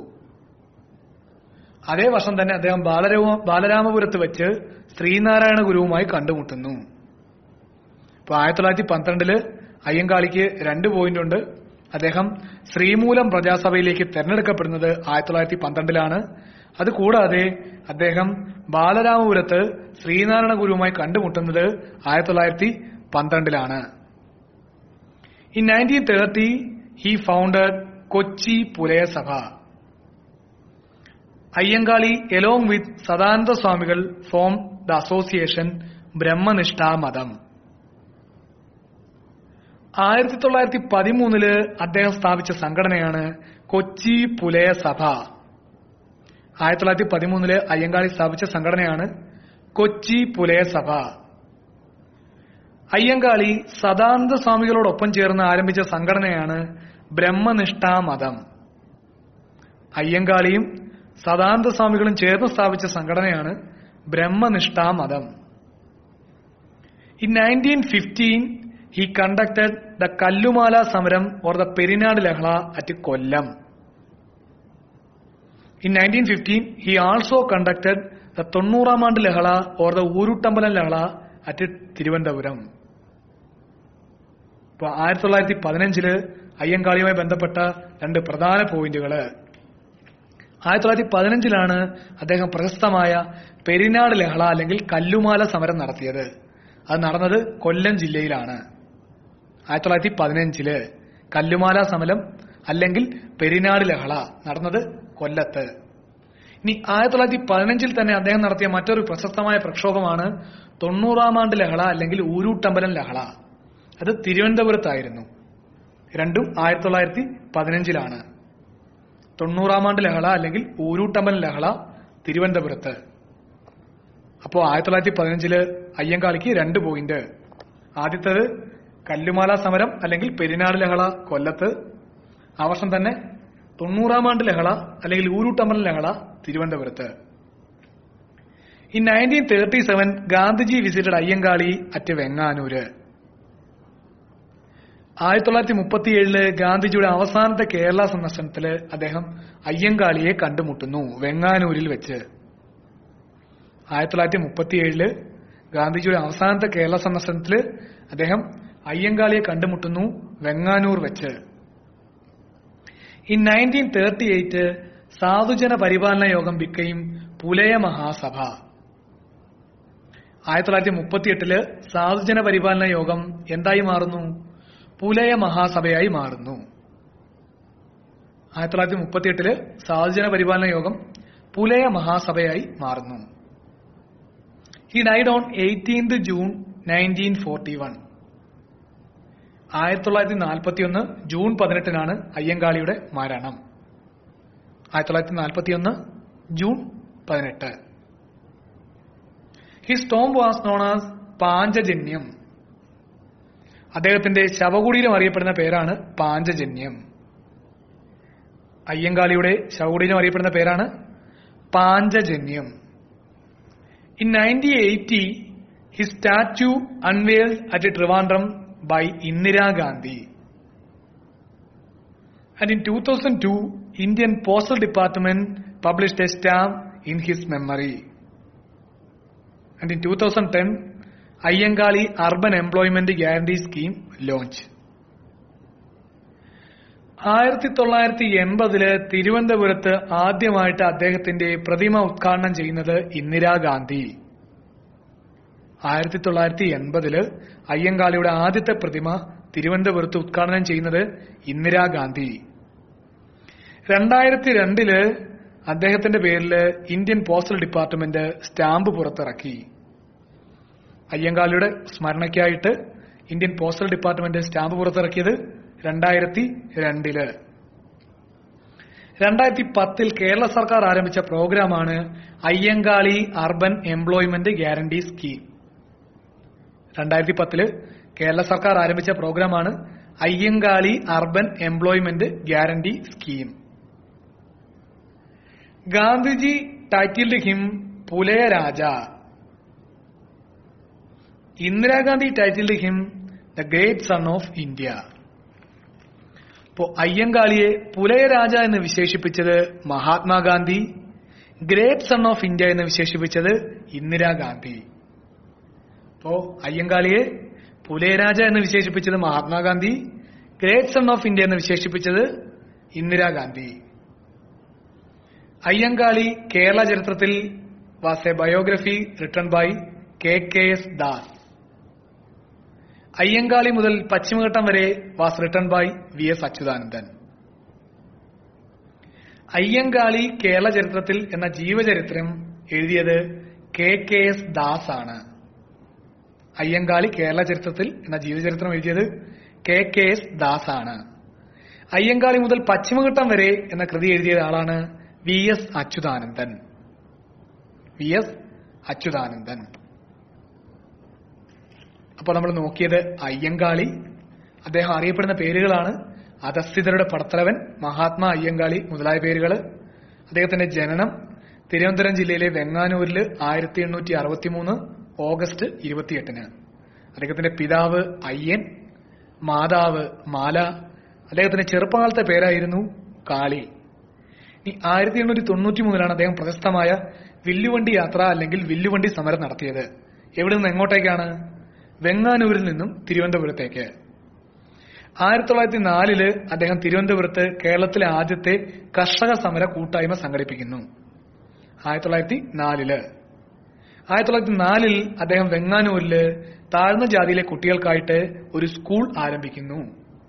അതേ വർഷം തന്നെ അദ്ദേഹം ബാലരാമ ബാലരാമപുരത്ത് വെച്ച് ശ്രീനാരായണ ഗുരുവുമായി കണ്ടുമുട്ടുന്നു ഇപ്പൊ ആയിരത്തി തൊള്ളായിരത്തി പന്ത്രണ്ടില് അയ്യങ്കാളിക്ക് രണ്ട് പോയിന്റ് ഉണ്ട് അദ്ദേഹം ശ്രീമൂലം പ്രജാസഭയിലേക്ക് തെരഞ്ഞെടുക്കപ്പെടുന്നത് ആയിരത്തി തൊള്ളായിരത്തി പന്ത്രണ്ടിലാണ് അതുകൂടാതെ അദ്ദേഹം ബാലരാമപുരത്ത് ശ്രീനാരായണ ഗുരുവുമായി കണ്ടുമുട്ടുന്നത് ആയിരത്തി തൊള്ളായിരത്തി പന്ത്രണ്ടിലാണ് in nineteen thirty he founded Kochi Pulayasabha Ayyankali along with Sadananda Swamikal form the association ബ്രഹ്മനിഷ്ഠാ മതം ആയിരത്തി തൊള്ളായിരത്തി പതിമൂന്നില് അദ്ദേഹം സ്ഥാപിച്ച സംഘടനയാണ് കൊച്ചി പുലയ സഭ ആയിരത്തി തൊള്ളായിരത്തി പതിമൂന്നില് അയ്യങ്കാളി സ്ഥാപിച്ച സംഘടനയാണ് കൊച്ചി പുലയ സഭ അയ്യങ്കാളി സദാനന്ദ സ്വാമികളോടൊപ്പം ചേർന്ന് ആരംഭിച്ച സംഘടനയാണ് ബ്രഹ്മനിഷ്ഠാ മതം അയ്യങ്കാളിയും സദാനന്ദ സ്വാമികളും ചേർന്ന് സ്ഥാപിച്ച സംഘടനയാണ് Brahmanishta Matham in nineteen fifteen he conducted the Kallumala Samaram or the Perinad Lahala at Kollam in nineteen fifteen he also conducted the Thonnooram Aandu ലഹള ഓർ ദ ഊരുട്ടമ്പലം ലഹള അറ്റ് തിരുവനന്തപുരം ഇപ്പൊ ആയിരത്തി തൊള്ളായിരത്തി പതിനഞ്ചില് അയ്യങ്കാളിയുമായി ബന്ധപ്പെട്ട രണ്ട് പ്രധാന പോയിന്റുകള് ആയിരത്തി തൊള്ളായിരത്തി പതിനഞ്ചിലാണ് അദ്ദേഹം പ്രശസ്തമായ പെരിനാട് ലഹള അല്ലെങ്കിൽ കല്ലുമാല സമരം നടത്തിയത് അത് നടന്നത് കൊല്ലം ജില്ലയിലാണ് ആയിരത്തി തൊള്ളായിരത്തി പതിനഞ്ചില് കല്ലുമാല സമരം അല്ലെങ്കിൽ പെരിനാട് ലഹള നടന്നത് കൊല്ലത്ത് ഇനി ആയിരത്തി തൊള്ളായിരത്തി പതിനഞ്ചിൽ തന്നെ അദ്ദേഹം നടത്തിയ മറ്റൊരു പ്രശസ്തമായ പ്രക്ഷോഭമാണ് തൊണ്ണൂറാം ആണ്ട് ലഹള അല്ലെങ്കിൽ ഊരൂട്ടമ്പലം ലഹള അത് തിരുവനന്തപുരത്തായിരുന്നു രണ്ടും ആയിരത്തി തൊള്ളായിരത്തി പതിനഞ്ചിലാണ് തൊണ്ണൂറാം ആണ്ട് ലഹള അല്ലെങ്കിൽ ഊരൂട്ടമ്പലം ലഹള തിരുവനന്തപുരത്ത് അപ്പോൾ ആയിരത്തി തൊള്ളായിരത്തി പതിനഞ്ചില് അയ്യങ്കാളിക്ക് രണ്ട് പോയിന്റ് ആദ്യത്തേത് കല്ലുമാല സമരം അല്ലെങ്കിൽ പെരിനാട് ലഹള കൊല്ലത്ത് ആ വർഷം തന്നെ തൊണ്ണൂറാം ആണ്ട് ലഹള അല്ലെങ്കിൽ ഊരൂട്ടമ്പലം ലഹള തിരുവനന്തപുരത്ത് in nineteen thirty seven Gandhiji visited Ayyankali at Venganoor ആയിരത്തി തൊള്ളായിരത്തി മുപ്പത്തിയേഴില് ഗാന്ധിജിയുടെ അവസാനത്തെ കേരള സന്ദർശനത്തില് അദ്ദേഹം അയ്യങ്കാളിയെ കണ്ടുമുട്ടുന്നു വെങ്ങാനൂരിൽ വെച്ച് ആയിരത്തി തൊള്ളായിരത്തി മുപ്പത്തിയേഴില് ഗാന്ധിജിയുടെ അവസാനത്തെ കേരള സന്ദർശനത്തില് അദ്ദേഹം അയ്യങ്കാളിയെ കണ്ടുമുട്ടുന്നു വെങ്ങാനൂർ വെച്ച് ഇൻ നയൻറ്റീൻ തേർട്ടി എയ്റ്റ് സാധുജന പരിപാലന യോഗം ബിക്കയും പുലയ മഹാസഭ ആയിരത്തി തൊള്ളായിരത്തി മുപ്പത്തിയെട്ടില് സാധുജന പരിപാലന യോഗം എന്തായി മാറുന്നു പുലയ മഹാസഭയായി മാറുന്നു ആയിരത്തി തൊള്ളായിരത്തി മുപ്പത്തിയെട്ടില് സാധുജന പരിപാലന യോഗം പുലയ മഹാസഭയായി മാറുന്നു he died on eighteenth June nineteen forty one ആയിരത്തി തൊള്ളായിരത്തി നാൽപ്പത്തി ഒന്ന് ജൂൺ പതിനെട്ടിനാണ് അയ്യങ്കാളിയുടെ മരണം ആയിരത്തി തൊള്ളായിരത്തി നാൽപ്പത്തി ഒന്ന് ജൂൺ പതിനെട്ട് his tomb was known as Panchajanyam അദ്ദേഹത്തിന്റെ ശവകുടീരം അറിയപ്പെടുന്ന പേരാണ് പാഞ്ചജന്യം അയ്യങ്കാളിയുടെ ശവകുടീരം അറിയപ്പെടുന്ന പേരാണ് Panchajanyam in nineteen eighty his statue unveiled at Trivandrum by Indira Gandhi. And in 2002, Indian Postal Department published a stamp in his memory. And in 2010, Ayyangali Urban Employment Guarantee Scheme launched. ആയിരത്തി തൊള്ളായിരത്തി എൺപതില് തിരുവനന്തപുരത്ത് ആദ്യമായിട്ട് അദ്ദേഹത്തിന്റെ പ്രതിമ ഉദ്ഘാടനം ചെയ്യുന്നത് ഇന്ദിരാഗാന്ധി ആയിരത്തി തൊള്ളായിരത്തി എൺപതില് അയ്യങ്കാളിയുടെ ആദ്യത്തെ പ്രതിമ തിരുവനന്തപുരത്ത് ഉദ്ഘാടനം ചെയ്യുന്നത് ഇന്ദിരാഗാന്ധി രണ്ടായിരത്തി രണ്ടില് അദ്ദേഹത്തിന്റെ പേരിൽ ഇന്ത്യൻ പോസ്റ്റൽ ഡിപ്പാർട്ട്മെന്റ് സ്റ്റാമ്പ് പുറത്തിറക്കി അയ്യങ്കാളിയുടെ സ്മരണയ്ക്കായിട്ട് ഇന്ത്യൻ പോസ്റ്റൽ ഡിപ്പാർട്ട്മെന്റ് സ്റ്റാമ്പ് പുറത്തിറക്കിയത് രണ്ടായിരത്തി രണ്ടില് രണ്ടായിരത്തി പത്തിൽ കേരള സർക്കാർ ആരംഭിച്ച പ്രോഗ്രാമാണ് Ayyankali urban employment guarantee scheme രണ്ടായിരത്തി പത്തില് കേരള സർക്കാർ ആരംഭിച്ച പ്രോഗ്രാമാണ് Ayyankali urban employment guarantee scheme Gandhiji titled him Pulaya Raja Indira Gandhi titled him the great son of India ഇപ്പോ അയ്യങ്കാളിയെ പുലയ രാജ എന്ന് വിശേഷിപ്പിച്ചത് Mahatma Gandhi great son of India എന്ന് വിശേഷിപ്പിച്ചത് ഇന്ദിരാഗാന്ധി അപ്പോ അയ്യങ്കാളിയെ പുലയരാജ എന്ന് വിശേഷിപ്പിച്ചത് Mahatma Gandhi great son of India എന്ന് വിശേഷിപ്പിച്ചത് ഇന്ദിരാഗാന്ധി അയ്യങ്കാളി കേരള ചരിത്രത്തിൽ was a biography written by K K S Das Ayyankali മുതൽ പശ്ചിമഘട്ടം വരെ was written by V S Achuthanandan Ayyankali Kerala ചരിത്രത്തിൽ എന്ന ജീവചരിത്രം എഴുതിയത് കെ കെ എസ് ദാസ് ആണ് അയ്യങ്കാളി കേരള ചരിത്രത്തിൽ എന്ന ജീവചരിത്രം എഴുതിയത് കെ കെ എസ് ദാസ് ആണ് അയ്യങ്കാളി മുതൽ പശ്ചിമഘട്ടം വരെ എന്ന കൃതി എഴുതിയ ആളാണ് V S Achuthanandan V S Achuthanandan അപ്പൊ നമ്മൾ നോക്കിയത് അയ്യങ്കാളി അദ്ദേഹം അറിയപ്പെടുന്ന പേരുകളാണ് അധസ്ഥിതരുടെ പടത്തലവൻ മഹാത്മാ അയ്യങ്കാളി മുതലായ പേരുകൾ അദ്ദേഹത്തിന്റെ ജനനം തിരുവനന്തപുരം ജില്ലയിലെ വെങ്ങാനൂരിൽ ആയിരത്തി എണ്ണൂറ്റി അറുപത്തി മൂന്ന് ഓഗസ്റ്റ് ഇരുപത്തിയെട്ടിന് അദ്ദേഹത്തിന്റെ പിതാവ് അയ്യൻ മാതാവ് മാല അദ്ദേഹത്തിന്റെ ചെറുപ്പകാലത്തെ പേരായിരുന്നു കാളി ഈ ആയിരത്തി എണ്ണൂറ്റി തൊണ്ണൂറ്റി മൂന്നിലാണ് അദ്ദേഹം പ്രശസ്തമായ വില്ലുവണ്ടി യാത്ര അല്ലെങ്കിൽ വില്ലുവണ്ടി സമരം നടത്തിയത് എവിടെ നിന്ന് എങ്ങോട്ടേക്കാണ് വെങ്ങാനൂരിൽ നിന്നും തിരുവനന്തപുരത്തേക്ക് ആയിരത്തി തൊള്ളായിരത്തി നാലില് അദ്ദേഹം തിരുവനന്തപുരത്ത് കേരളത്തിലെ ആദ്യത്തെ കർഷക സമര കൂട്ടായ്മ സംഘടിപ്പിക്കുന്നു ആയിരത്തി തൊള്ളായിരത്തി നാലില് ആയിരത്തി തൊള്ളായിരത്തി നാലിൽ അദ്ദേഹം വെങ്ങാനൂരില് താഴ്ന്ന ജാതിയിലെ കുട്ടികൾക്കായിട്ട് ഒരു സ്കൂൾ ആരംഭിക്കുന്നു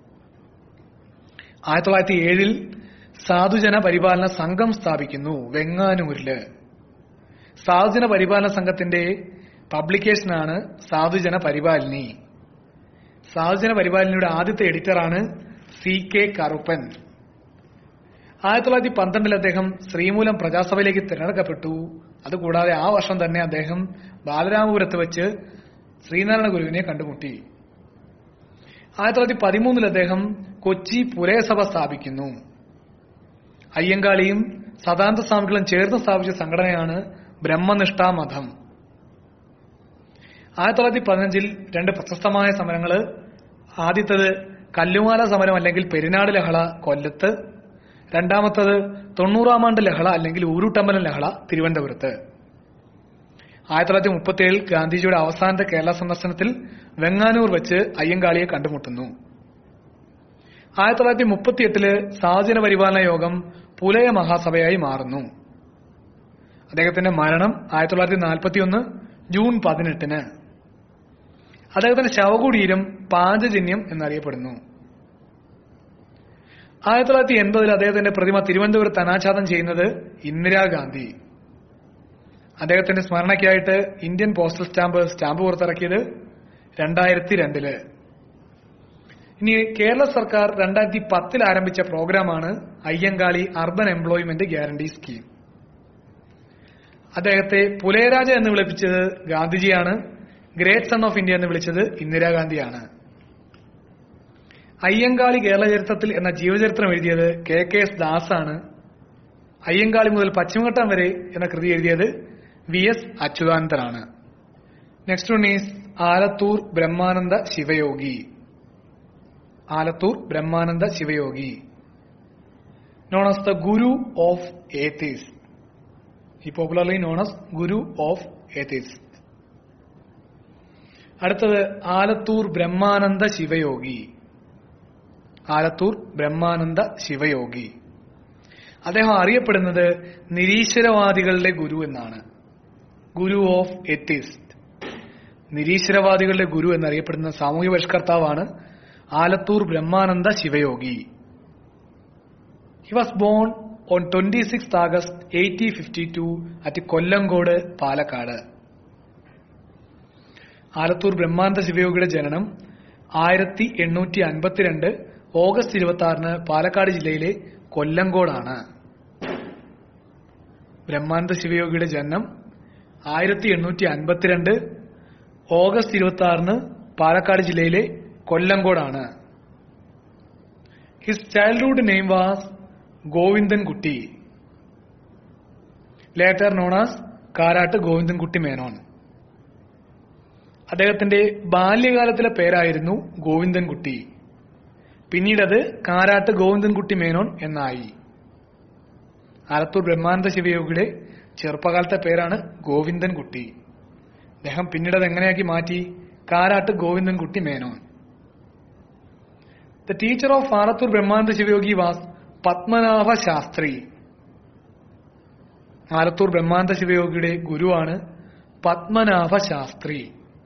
ആയിരത്തി തൊള്ളായിരത്തി ഏഴിൽ സാധുജന പരിപാലന സംഘം സ്ഥാപിക്കുന്നു വെങ്ങാനൂരില് സാധുജന പരിപാലന സംഘത്തിന്റെ പബ്ലിക്കേഷനാണ് സാധുജന പരിപാലിനി സാധുജന പരിപാലനിയുടെ ആദ്യത്തെ എഡിറ്ററാണ് സി കെ കറുപ്പൻ ആയിരത്തി തൊള്ളായിരത്തി പന്ത്രണ്ടിൽ അദ്ദേഹം ശ്രീമൂലം പ്രജാസഭയിലേക്ക് തിരഞ്ഞെടുക്കപ്പെട്ടു അതുകൂടാതെ ആ വർഷം തന്നെ അദ്ദേഹം ബാലരാമപുരത്ത് വെച്ച് ശ്രീനാരായണ ഗുരുവിനെ കണ്ടുമുട്ടി ആയിരത്തി തൊള്ളായിരത്തി പതിമൂന്നിൽ അദ്ദേഹം കൊച്ചി പുരയസഭ സ്ഥാപിക്കുന്നു അയ്യങ്കാളിയും സദാനന്ദ സ്വാമികളും ചേർന്ന് സ്ഥാപിച്ച സംഘടനയാണ് ബ്രഹ്മനിഷ്ഠ മതം ആയിരത്തി തൊള്ളായിരത്തി പതിനഞ്ചിൽ രണ്ട് പ്രശസ്തമായ സമരങ്ങള് ആദ്യത്തത് കല്ലുമാല സമരം അല്ലെങ്കിൽ പെരിനാട് ലഹള കൊല്ലത്ത് രണ്ടാമത്തത് തൊണ്ണൂറാം ആണ്ട് ലഹള അല്ലെങ്കിൽ ഊരുട്ടമ്പലം ലഹള തിരുവനന്തപുരത്ത് ആയിരത്തി തൊള്ളായിരത്തി മുപ്പത്തിയേഴിൽ ഗാന്ധിജിയുടെ അവസാനത്തെ കേരള സന്ദർശനത്തിൽ വെങ്ങാനൂർ വെച്ച് അയ്യങ്കാളിയെ കണ്ടുമുട്ടുന്നു ആയിരത്തി തൊള്ളായിരത്തി മുപ്പത്തിയെട്ടില് സാഹചര്യ പരിപാലന യോഗം പുലയ മഹാസഭയായി മാറുന്നു അദ്ദേഹത്തിന്റെ മരണം ആയിരത്തി തൊള്ളായിരത്തി നാൽപ്പത്തിയൊന്ന് ജൂൺ പതിനെട്ടിന് അദ്ദേഹത്തിന്റെ ശവകുടീരം പാഞ്ചജന്യം എന്നറിയപ്പെടുന്നു ആയിരത്തി തൊള്ളായിരത്തി എൺപതിൽ അദ്ദേഹത്തിന്റെ പ്രതിമ തിരുവനന്തപുരത്ത് അനാച്ഛാദനം ചെയ്യുന്നത് ഇന്ദിരാഗാന്ധി അദ്ദേഹത്തിന്റെ സ്മരണയ്ക്കായിട്ട് ഇന്ത്യൻ പോസ്റ്റൽ സ്റ്റാമ്പ് സ്റ്റാമ്പ് പുറത്തിറക്കിയത് രണ്ടായിരത്തി രണ്ടില് ഇനി കേരള സർക്കാർ രണ്ടായിരത്തി പത്തിൽ ആരംഭിച്ച പ്രോഗ്രാമാണ് Ayyankali urban employment guarantee scheme അദ്ദേഹത്തെ പുലയരാജ എന്ന് വിളിപ്പിച്ചത് ഗാന്ധിജിയാണ് ഗ്രേറ്റ് സൺ ഓഫ് ഇന്ത്യ എന്ന് വിളിച്ചത് ഇന്ദിരാഗാന്ധിയാണ് അയ്യങ്കാളി കേരള ചരിത്രത്തിൽ എന്ന ജീവചരിത്രം എഴുതിയത് കെ കെ എസ് ദാസാണ് അയ്യങ്കാളി മുതൽ പശ്ചിമഘട്ടം വരെ എന്ന കൃതി എഴുതിയത് വി എസ് അച്യുതാനന്ദനാണ് next one is Alathur Brahmananda Sivayogi Alathur Brahmananda Sivayogi known as the guru of atheists is popularly known as guru of atheists അടുത്തത് ആലത്തൂർ ബ്രഹ്മാനന്ദ ശിവയോഗി ആലത്തൂർ ബ്രഹ്മാനന്ദ ശിവയോഗി അദ്ദേഹം അറിയപ്പെടുന്നത് നിരീശ്വരവാദികളുടെ ഗുരു എന്നാണ് ഗുരു ഓഫ് എത്തിസ്റ്റ് നിരീശ്വരവാദികളുടെ ഗുരു എന്നറിയപ്പെടുന്ന സാമൂഹ്യ പരിഷ്കർത്താവാണ് Alathur Brahmananda Sivayogi he was born on twenty six August eighteen fifty two at Kollengode Palakkad Alathur Brahmananda ശിവയോഗിയുടെ ജനനം ആയിരത്തി എണ്ണൂറ്റി അൻപത്തിരണ്ട് ഓഗസ്റ്റ് ഇരുപത്തി ആറിന് പാലക്കാട് ജില്ലയിലെ കൊല്ലങ്കോടാണ് ബ്രഹ്മാനന്ദ ശിവയോഗിയുടെ ജനനം ആയിരത്തി എണ്ണൂറ്റി അൻപത്തിരണ്ട് ഓഗസ്റ്റ് ഇരുപത്തി ആറിന് പാലക്കാട് ജില്ലയിലെ കൊല്ലങ്കോടാണ് his childhood name was Govindankutty later known as Karat Govindankutty Menon അദ്ദേഹത്തിന്റെ ബാല്യകാലത്തിലെ പേരായിരുന്നു ഗോവിന്ദൻകുട്ടി പിന്നീടത് കാരാട്ട് ഗോവിന്ദൻകുട്ടി മേനോൻ എന്നായി ആലത്തൂർ ബ്രഹ്മാനന്ദ ശിവയോഗിയുടെ ചെറുപ്പകാലത്തെ പേരാണ് ഗോവിന്ദൻകുട്ടി അദ്ദേഹം പിന്നീട് അത് എങ്ങനെയാക്കി മാറ്റി Karat Govindankutty Menon the teacher of Alathur Brahmananda Sivayogi was Padmanabha Shastri Alathur Brahmananda ശിവയോഗിയുടെ ഗുരുവാണ് Padmanabha Shastri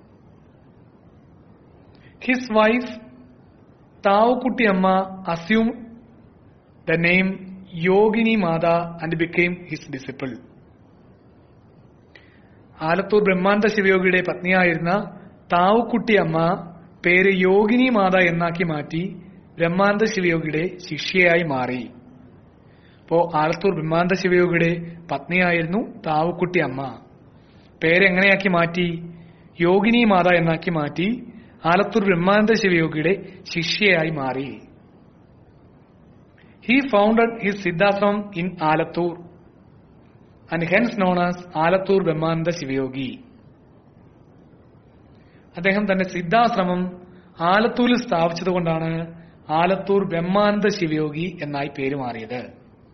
his wife Thavukkutty Amma assume the name Yogini Matha and became his disciple Alathur Brahmananda ശിവയോഗിയുടെ പത്നിയായിരുന്ന താവുക്കുട്ടി അമ്മ പേര് യോഗിനി മാത എന്നാക്കി മാറ്റി ബ്രഹ്മാനന്ദ ശിവയോഗിയുടെ ശിഷ്യയായി മാറി അപ്പോ ആലത്തൂർ ബ്രഹ്മാനന്ദ ശിവയോഗിയുടെ പത്നിയായിരുന്നു താവുക്കുട്ടി അമ്മ പേരെങ്ങനെയാക്കി മാറ്റി യോഗിനി മാത എന്നാക്കി മാറ്റി ആലത്തൂർ ബ്രഹ്മാനന്ദ ശിവയോഗിയുടെ ശിഷ്യയായി മാറി he founded his Siddhashramam in Alathur and hence known as Alathur Brahmananda Sivayogi അദ്ദേഹം തന്റെ സിദ്ധാശ്രമം ആലത്തൂരിൽ സ്ഥാപിച്ചതുകൊണ്ടാണ് ആലത്തൂർ ബ്രഹ്മാനന്ദ ശിവയോഗി എന്നായി പേര് മാറിയത്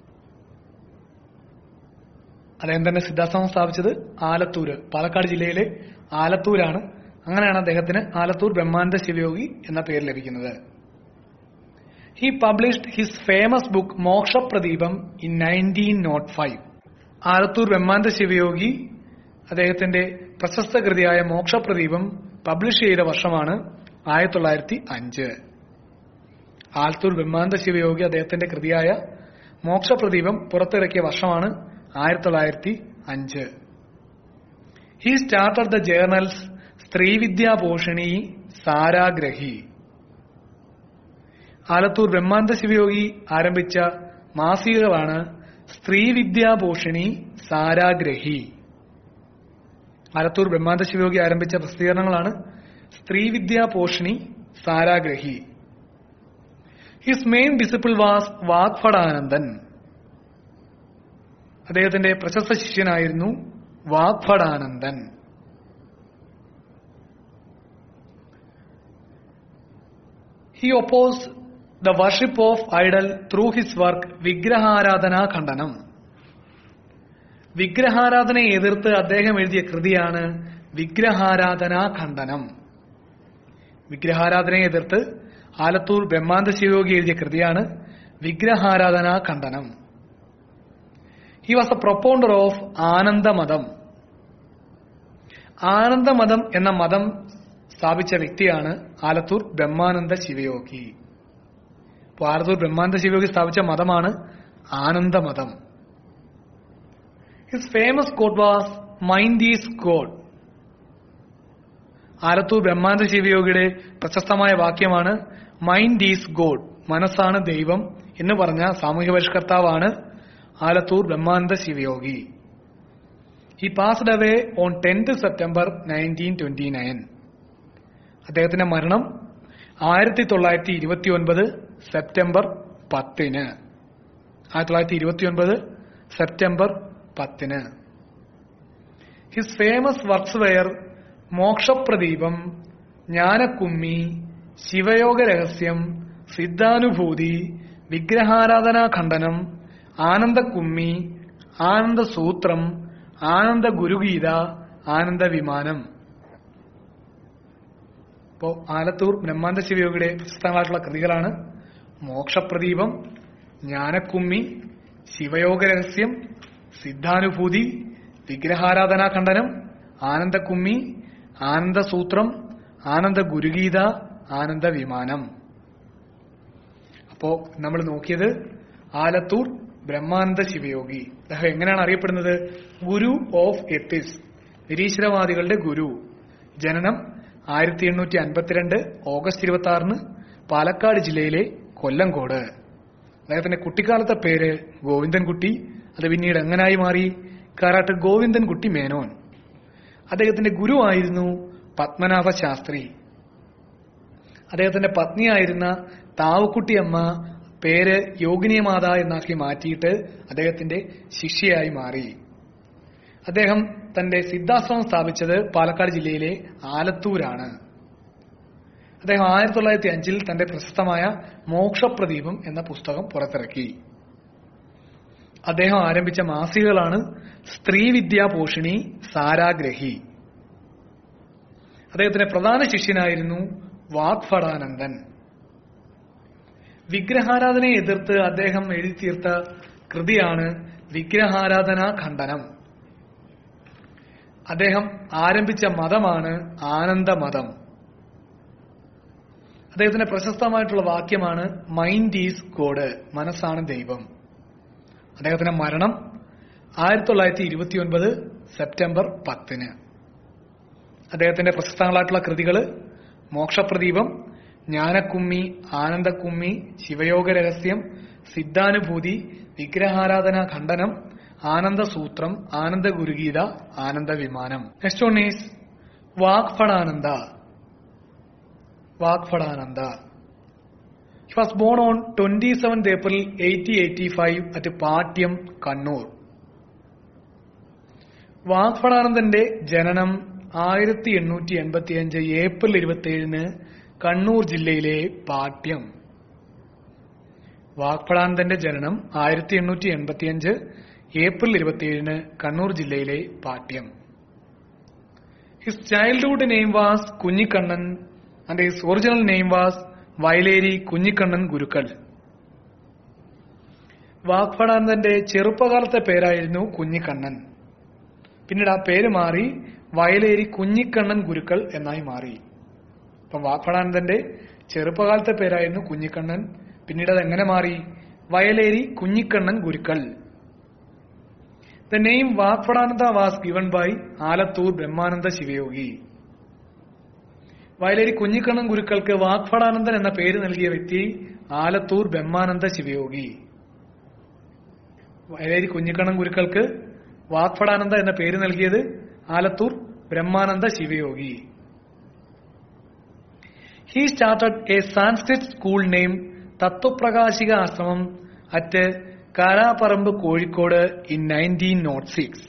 അദ്ദേഹം തന്നെ സിദ്ധാശ്രമം സ്ഥാപിച്ചത് ആലത്തൂര് പാലക്കാട് ജില്ലയിലെ ആലത്തൂരാണ് അങ്ങനെയാണ് അദ്ദേഹത്തിന് ആലത്തൂർ ബ്രഹ്മാനന്ദ ശിവയോഗി എന്ന പേര് ലഭിക്കുന്നത് he published his famous book Mokshapradeepam in nineteen nought five Alathur Brahmananda Sivayogi അദ്ദേഹത്തിന്റെ പ്രശസ്ത കൃതിയായ മോക്ഷപ്രദീപം പബ്ലിഷ് ചെയ്ത വർഷമാണ് ആയിരത്തി തൊള്ളായിരത്തി അഞ്ച് ആലത്തൂർ ബ്രഹ്മാനന്ദ ശിവയോഗി അദ്ദേഹത്തിന്റെ കൃതിയായ മോക്ഷപ്രദീപം പുറത്തിറക്കിയ വർഷമാണ് ആയിരത്തി തൊള്ളായിരത്തി അഞ്ച് he started the journals Streevidyaposhini Saragrahi Alathur Brahmananda Sivayogi ആരംഭിച്ച മാസികകളാണ് സ്ത്രീവിദ്യാപോഷിണി സാരാഗ്രഹി ആലത്തൂർ ബ്രഹ്മാനന്ദ ശിവയോഗി ആരംഭിച്ച പ്രസിദ്ധീകരണങ്ങളാണ് Streevidyaposhini Saragrahi his main disciple was Vagbhatanandan അദ്ദേഹത്തിന്റെ പ്രശസ്ത ശിഷ്യനായിരുന്നു Vagbhatanandan he oppose the worship of idol through his work Vigraharadhana Khandanam വിഗ്രഹാരാധനയെ എതിർത്ത് അദ്ദേഹം എഴുതിയ കൃതിയാണ് വിഗ്രഹാരാധനാ ഖണ്ഡനം വിഗ്രഹാരാധനയെ എതിർത്ത് ആലത്തൂർ ബ്രഹ്മാനന്ദ ശിവയോഗി എഴുതിയ കൃതിയാണ് Vigraharadhana Khandanam he was a propounder of Anandamatham Anandamatham എന്ന മതം സ്ഥാപിച്ച വ്യക്തിയാണ് ആലത്തൂർ ബ്രഹ്മാനന്ദ ശിവയോഗി അപ്പോൾ ആലത്തൂർ ബ്രഹ്മാനന്ദ ശിവയോഗി സ്ഥാപിച്ച മതമാണ് Anandamatham his famous quote was mind is god Alathur Brahmananda ശിവയോഗിയുടെ പ്രശസ്തമായ വാക്യമാണ് മൈൻഡ് ഈസ് ഗോഡ് മനസ്സാണ് ദൈവം എന്ന് പറഞ്ഞ സാമൂഹ്യ പരിഷ്കർത്താവാണ് Alathur Brahmananda Sivayogi he passed away on tenth September nineteen twenty nine അദ്ദേഹത്തിന്റെ മരണം ആയിരത്തി തൊള്ളായിരത്തി ഇരുപത്തി ഒൻപത് സെപ്റ്റംബർ പത്തിന് ആയിരത്തി തൊള്ളായിരത്തി ഇരുപത്തി ഒൻപത് സെപ്റ്റംബർ പത്തിന് his famous works were Mokshapradeepam Jnanakummi Sivayoga Rahasyam Siddhanubhoothi വിഗ്രഹാരാധനാ ഖണ്ഡനം ആനന്ദക്കുമ്മി ആനന്ദസൂത്രം ആനന്ദ ഗുരുഗീത ആനന്ദ വിമാനം ഇപ്പോ ആലത്തൂർ ബ്രഹ്മാനന്ദ ശിവയോഗിയുടെ പ്രശസ്തങ്ങളായിട്ടുള്ള കൃതികളാണ് മോക്ഷപ്രദീപം ജ്ഞാനക്കുമ്മി ശിവയോഗ രഹസ്യം സിദ്ധാനുഭൂതി വിഗ്രഹാരാധനാ ഖണ്ഡനം ആനന്ദക്കുമ്മി ആനന്ദസൂത്രം ആനന്ദ ഗുരുഗീത ആനന്ദ വിമാനം അപ്പോ നമ്മൾ നോക്കിയത് ആലത്തൂർ ബ്രഹ്മാനന്ദ ശിവയോഗി അദ്ദേഹം എങ്ങനെയാണ് അറിയപ്പെടുന്നത് ഗുരു ഓഫ് എത്തിസ് നിരീശ്വരവാദികളുടെ ഗുരു ജനനം ആയിരത്തി എണ്ണൂറ്റി അൻപത്തിരണ്ട് ഓഗസ്റ്റ് ഇരുപത്തി ആറിന് പാലക്കാട് ജില്ലയിലെ കൊല്ലങ്കോട് അദ്ദേഹത്തിന്റെ കുട്ടിക്കാലത്തെ പേര് ഗോവിന്ദൻകുട്ടി അത് പിന്നീട് എങ്ങനായി മാറി കാരാട്ട് ഗോവിന്ദൻകുട്ടി മേനോൻ അദ്ദേഹത്തിന്റെ ഗുരുവായിരുന്നു പത്മനാഭ ശാസ്ത്രി അദ്ദേഹത്തിന്റെ പത്നിയായിരുന്ന താവുക്കുട്ടിയമ്മ പേര് യോഗിനിയമാത എന്നാക്കി മാറ്റിയിട്ട് അദ്ദേഹത്തിന്റെ ശിഷ്യയായി മാറി അദ്ദേഹം തന്റെ സിദ്ധാശ്രമം സ്ഥാപിച്ചത് പാലക്കാട് ജില്ലയിലെ ആലത്തൂരാണ് അദ്ദേഹം ആയിരത്തി തൊള്ളായിരത്തി അഞ്ചിൽ തന്റെ പ്രശസ്തമായ മോക്ഷപ്രദീപം എന്ന പുസ്തകം പുറത്തിറക്കി അദ്ദേഹം ആരംഭിച്ച മാസികകളാണ് സ്ത്രീ വിദ്യാപോഷിണി സാരാഗ്രഹി അദ്ദേഹത്തിന്റെ പ്രധാന ശിഷ്യനായിരുന്നു വാഗ്ഫടാനന്ദൻ വിഗ്രഹാരാധനയെ എതിർത്ത് അദ്ദേഹം എഴുതി തീർത്ത കൃതിയാണ് വിഗ്രഹാരാധനാ ഖണ്ഡനം അദ്ദേഹം ആരംഭിച്ച മതമാണ് ആനന്ദമതം അദ്ദേഹത്തിന്റെ പ്രശസ്തമായിട്ടുള്ള വാക്യമാണ് മൈൻഡ് ഈസ് ഗോഡ് മനസ്സാണ് ദൈവം അദ്ദേഹത്തിന്റെ മരണം ആയിരത്തി തൊള്ളായിരത്തി ഇരുപത്തി ഒൻപത് സെപ്റ്റംബർ പത്തിന് അദ്ദേഹത്തിന്റെ പ്രശസ്തങ്ങളായിട്ടുള്ള കൃതികൾ മോക്ഷപ്രദീപം ജ്ഞാനക്കുമ്മി ആനന്ദക്കുമ്മി ശിവയോഗ രഹസ്യം സിദ്ധാനുഭൂതി വിഗ്രഹാരാധന ഖണ്ഡനം ആനന്ദസൂത്രം ആനന്ദ Gurugeetha Ananda Vimanam next one is Vagbhatananda Vagbhatananda He was born on 27th April 1885 at Pattiam Kannur വാഗ്ഫടാനന്ദന്റെ ജനനം ആയിരത്തി എണ്ണൂറ്റി എൺപത്തിയഞ്ച് ഏപ്രിൽ ഇരുപത്തിയേഴിന് കണ്ണൂർ ജില്ലയിലെ പാട്യം വാഗ്ഫടാനന്ദന്റെ ജനനം ആയിരത്തി എണ്ണൂറ്റി എൺപത്തിയഞ്ച് ഏപ്രിൽ ഇരുപത്തിയേഴിന് കണ്ണൂർ ജില്ലയിലെ Pattiam his childhood name was Kunjikannan and his original name was Vayaleri Kunjikannan Gurukkal വാഗ്ഫടാനന്ദന്റെ ചെറുപ്പകാലത്തെ പേരായിരുന്നു കുഞ്ഞിക്കണ്ണൻ പിന്നീട് ആ പേര് മാറി വയലേരി കുഞ്ഞിക്കണ്ണൻ ഗുരുക്കൾ എന്നായി മാറി അപ്പം വാഗ്ഫടാനന്ദന്റെ ചെറുപ്പകാലത്തെ പേരായിരുന്നു കുഞ്ഞിക്കണ്ണൻ പിന്നീട് അത് എങ്ങനെ മാറി Vayaleri Kunjikannan Gurukkal the name Vagbhatananda was given by Alathur Brahmananda Sivayogi Vayaleri Kunjikannan ഗുരുക്കൾക്ക് വാഗ്ഫടാനന്ദൻ എന്ന പേര് നൽകിയ വ്യക്തി ആലത്തൂർ ബ്രഹ്മാനന്ദ ശിവയോഗി വയലേരി കുഞ്ഞിക്കണ്ണൻ ഗുരുക്കൾക്ക് വാഗ്ഫടാനന്ദ എന്ന പേര് നൽകിയത് Alathur Brahmananda Sivayogi he started a Sanskrit school name Tatvaprakashika Ashramam at Karapparamba Kozhikode in nineteen nought six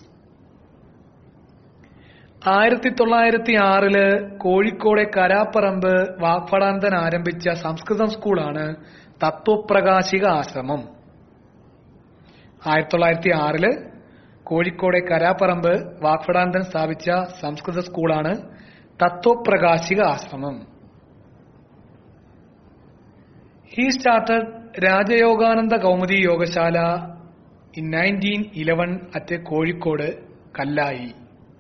ആയിരത്തി തൊള്ളായിരത്തി ആറില് കോഴിക്കോടെ കരാപ്പറമ്പ് വാഗ്ഫടാനന്ദൻ ആരംഭിച്ച സംസ്കൃതം സ്കൂളാണ് തത്വപ്രകാശിക ആശ്രമം ആയിരത്തി തൊള്ളായിരത്തി ആറില് കോഴിക്കോടെ കരാപ്പറമ്പ് വാഗ്ഫടാനന്ദൻ സ്ഥാപിച്ച സംസ്കൃത സ്കൂളാണ് Tatvaprakashika Ashramam he started Rajayogananda Kaumudi Yogashala in nineteen eleven at Kozhikode Kallai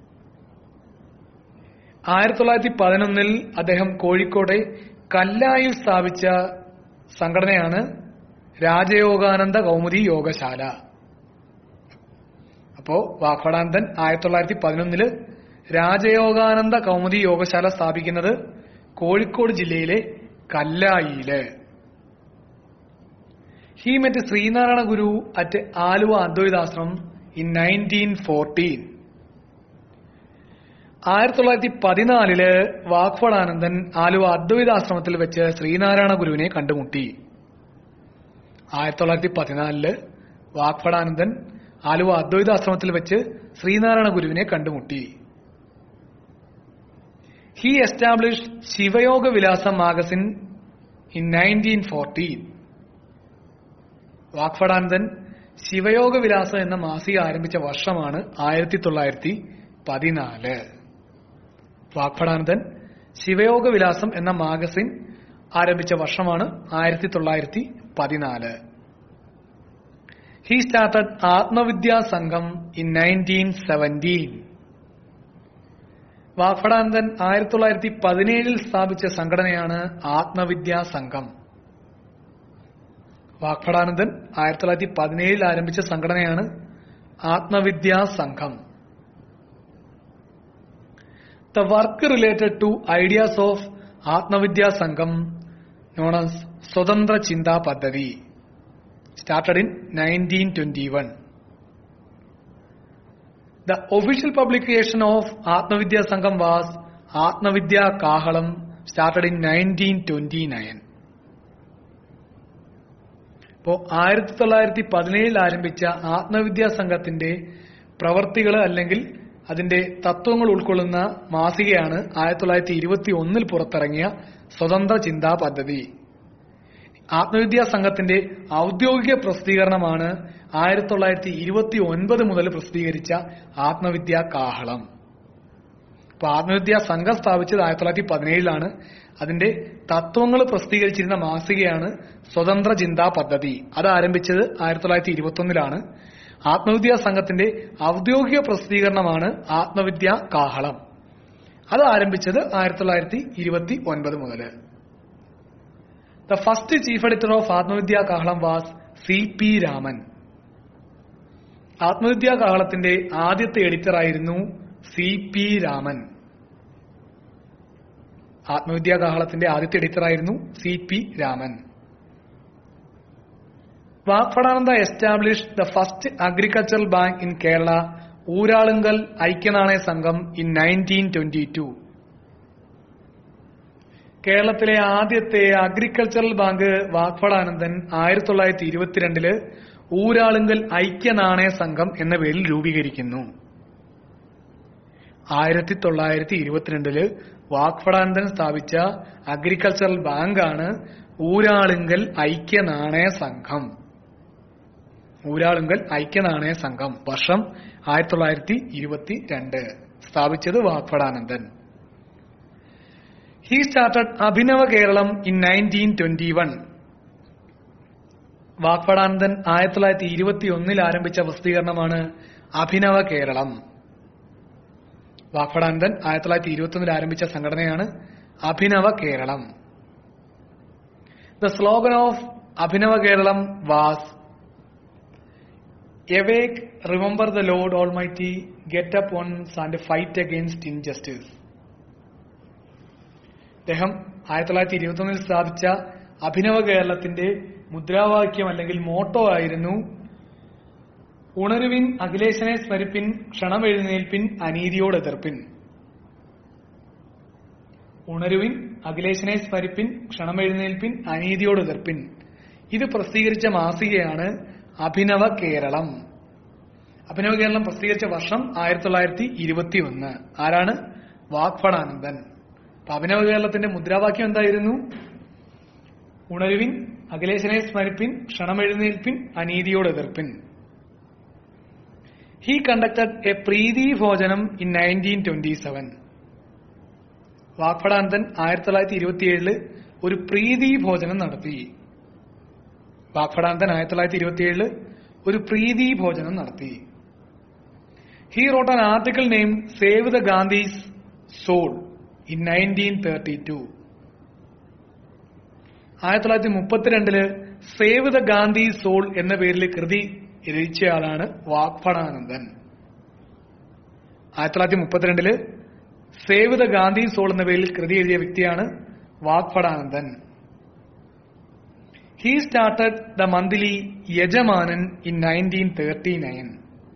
ആയിരത്തി തൊള്ളായിരത്തി പതിനൊന്നിൽ അദ്ദേഹം കോഴിക്കോട് കല്ലായിൽ സ്ഥാപിച്ച സംഘടനയാണ് രാജയോഗാനന്ദ കൗമുദി യോഗശാല അപ്പോ വാഗ്ഭടാനന്ദൻ ആയിരത്തി തൊള്ളായിരത്തി പതിനൊന്നില് രാജയോഗാനന്ദ കൗമുദി യോഗശാല സ്ഥാപിക്കുന്നത് കോഴിക്കോട് ജില്ലയിലെ കല്ലായിയില് he met Sreenarayana Guru at Aluva Advaitashramam in nineteen fourteen ആയിരത്തി തൊള്ളായിരത്തി പതിനാലില് വാഗ്ഭടാനന്ദൻ ആലുവ അദ്വൈതാശ്രമത്തിൽ വെച്ച് ശ്രീനാരായണ ഗുരുവിനെ കണ്ടുമുട്ടി ആയിരത്തി തൊള്ളായിരത്തി പതിനാലില് വാഗ്ഭടാനന്ദൻ ആലുവ അദ്വൈതാശ്രമത്തിൽ വെച്ച് ശ്രീനാരായണ ഗുരുവിനെ കണ്ടുമുട്ടി he establish Sivayoga Vilasam magazine in nineteen fourteen Vagbhatanandan Sivayoga Vilasam എന്ന മാസിക ആരംഭിച്ച വർഷമാണ് ആയിരത്തി തൊള്ളായിരത്തി പതിനാല് വാഗ്ഭടാനന്ദൻ ശിവയോഗ വിലാസം എന്ന മാഗസിൻ ആരംഭിച്ച വർഷമാണ് ആയിരത്തി തൊള്ളായിരത്തി പതിനാല് ഹി സ്റ്റാർട്ടഡ് ആത്മവിദ്യാ സംഘം ഇൻ നയൻറ്റീൻ സെവൻറ്റീൻ വാഗ്ഭടാനന്ദൻ ആയിരത്തി തൊള്ളായിരത്തി പതിനേഴിൽ സ്ഥാപിച്ച സംഘടനയാണ് ആത്മവിദ്യാ സംഘം വാഗ്ഭടാനന്ദൻ ആയിരത്തി തൊള്ളായിരത്തി പതിനേഴിൽ ആരംഭിച്ച സംഘടനയാണ് Atmavidya Sangham the work related to ideas of Atmavidya Sangham known as Swathanthra Chintha Paddhathi started in nineteen twenty one the official publication of Atmavidya Sangham was Atmavidya Kahalam started in nineteen twenty nine ഇപ്പോ ആയിരത്തി തൊള്ളായിരത്തി പതിനേഴിൽ ആരംഭിച്ച ആത്മവിദ്യാ സംഘത്തിന്റെ പ്രവർത്തികൾ അല്ലെങ്കിൽ അതിന്റെ തത്വങ്ങൾ ഉൾക്കൊള്ളുന്ന മാസികയാണ് ആയിരത്തി തൊള്ളായിരത്തി ഇരുപത്തി ഒന്നിൽ പുറത്തിറങ്ങിയ സ്വതന്ത്ര ചിന്താ പദ്ധതി ആത്മവിദ്യാ സംഘത്തിന്റെ ഔദ്യോഗിക പ്രസിദ്ധീകരണമാണ് ആയിരത്തി തൊള്ളായിരത്തി ഇരുപത്തി ഒൻപത് മുതൽ പ്രസിദ്ധീകരിച്ച ആത്മവിദ്യാ കാഹളം അപ്പൊ ആത്മവിദ്യാ സംഘം സ്ഥാപിച്ചത് ആയിരത്തി തൊള്ളായിരത്തി പതിനേഴിലാണ് അതിന്റെ തത്വങ്ങൾ പ്രസിദ്ധീകരിച്ചിരുന്ന മാസികയാണ് സ്വതന്ത്ര ചിന്താ പദ്ധതി അത് ആരംഭിച്ചത് ആയിരത്തി തൊള്ളായിരത്തി ഇരുപത്തി ഒന്നിലാണ് ആത്മവിദ്യാ സംഘത്തിന്റെ ഔദ്യോഗിക പ്രസിദ്ധീകരണമാണ് ആത്മവിദ്യാ കാഹളം അത് ആരംഭിച്ചത് ആയിരത്തി തൊള്ളായിരത്തി ഇരുപത്തി ഒൻപത് മുതൽ the first chief editor of Atmavidya Kahalam was C P Raman Atmavidya കാഹളത്തിന്റെ ആദ്യത്തെ എഡിറ്റർ ആയിരുന്നു സി പി രാമൻ ആത്മവിദ്യാ കാഹളത്തിന്റെ ആദ്യത്തെ എഡിറ്റർ ആയിരുന്നു C P Raman Vagbhatananda establish the first agricultural bank in Kerala Uralungal Aikyanaanaya Sangham in nineteen twenty two കേരളത്തിലെ ആദ്യത്തെ അഗ്രികൾച്ചറൽ ബാങ്ക് വാഗ്ഭടാനന്ദൻ ആയിരത്തി തൊള്ളായിരത്തി ഇരുപത്തിരണ്ടില് ഊരാളുങ്കൽ ഐക്യനാണയ സംഘം എന്ന പേരിൽ രൂപീകരിക്കുന്നു ആയിരത്തി തൊള്ളായിരത്തി ഇരുപത്തിരണ്ടില് വാഗ്ഭടാനന്ദൻ സ്ഥാപിച്ച അഗ്രികൾച്ചറൽ ബാങ്കാണ് ഊരാളുങ്കൽ ഐക്യനാണയ സംഘം ഊരാളുങ്കൽ ഐക്യനാണയ സംഘം വർഷം ആയിരത്തി തൊള്ളായിരത്തി ഇരുപത്തി രണ്ട് സ്ഥാപിച്ചത് Vagbhatanandan he started Abhinava Keralam in nineteen twenty one Vagbhatanandan ആയിരത്തി തൊള്ളായിരത്തി ഇരുപത്തി ഒന്നിൽ ആരംഭിച്ച പ്രസിദ്ധീകരണമാണ് അഭിനവ കേരളം വാഗ്ഭടാനന്ദൻ ആയിരത്തി തൊള്ളായിരത്തി ഇരുപത്തി ഒന്നിൽ ആരംഭിച്ച സംഘടനയാണ് Abhinava Keralam the slogan of Abhinava Keralam was awake remember the lord almighty get up once and fight against injustice അദ്ദേഹം ആയിരത്തി തൊള്ളായിരത്തി ഇരുപത്തി ഒന്നിൽ സ്ഥാപിച്ച അഭിനവ കേരളത്തിന്റെ മുദ്രാവാക്യം അല്ലെങ്കിൽ മോട്ടോ ആയിരുന്നു ഉണരുവിൻ അഖിലേശനെ സ്മരിപ്പിൻ ക്ഷണമെഴുന്നേൽപ്പിൻ അനീതിയോട് എതിർപ്പിൻ ഉണരുവിൻ അഖിലേശനെ സ്മരിപ്പിൻ ക്ഷണമെഴുന്നേൽപ്പിൻ അനീതിയോട് എതിർപ്പിൻ ഇത് പ്രസിദ്ധീകരിച്ച മാസികയാണ് അഭിനവ കേരളം അഭിനവ കേരളം പ്രസിദ്ധീകരിച്ച വർഷം ആയിരത്തി തൊള്ളായിരത്തി ഇരുപത്തി ഒന്ന് ആരാണ് വാഗ്ഭടാനന്ദൻ അപ്പൊ അഭിനവ കേരളത്തിന്റെ മുദ്രാവാക്യം എന്തായിരുന്നു ഉണരുവിൻ അഖിലേശനെ സ്മരിപ്പിൻ ക്ഷണമെഴുന്നേൽപ്പിൻ അനീതിയോട് എതിർപ്പിൻ he conducted a Preethi Bhojanam in nineteen twenty seven Vagbhatanandan ആയിരത്തി തൊള്ളായിരത്തി ഇരുപത്തിയേഴില് ഒരു പ്രീതി ഭോജനം നടത്തി വാഗ്ഭടാനന്ദൻ ആയിരത്തി തൊള്ളായിരത്തി ഇരുപത്തിയേഴില് ഒരു പ്രീതി ഭോജനം നടത്തി he wrote an article name save the Gandhi's soul in nineteen thirty two ആയിരത്തി തൊള്ളായിരത്തി മുപ്പത്തിരണ്ടില് സേവ് ദ ഗാന്ധി സോൾ എന്ന പേരിൽ കൃതി രചിച്ചയാളാണ് വാഗ്ഭടാനന്ദൻ ആയിരത്തി തൊള്ളായിരത്തി മുപ്പത്തിരണ്ടില് സേവ് ദ ഗാന്ധി സോൾ എന്ന പേരിൽ കൃതി എഴുതിയ വ്യക്തിയാണ് Vagbhatanandan he started the monthly Yajamanan in nineteen thirty nine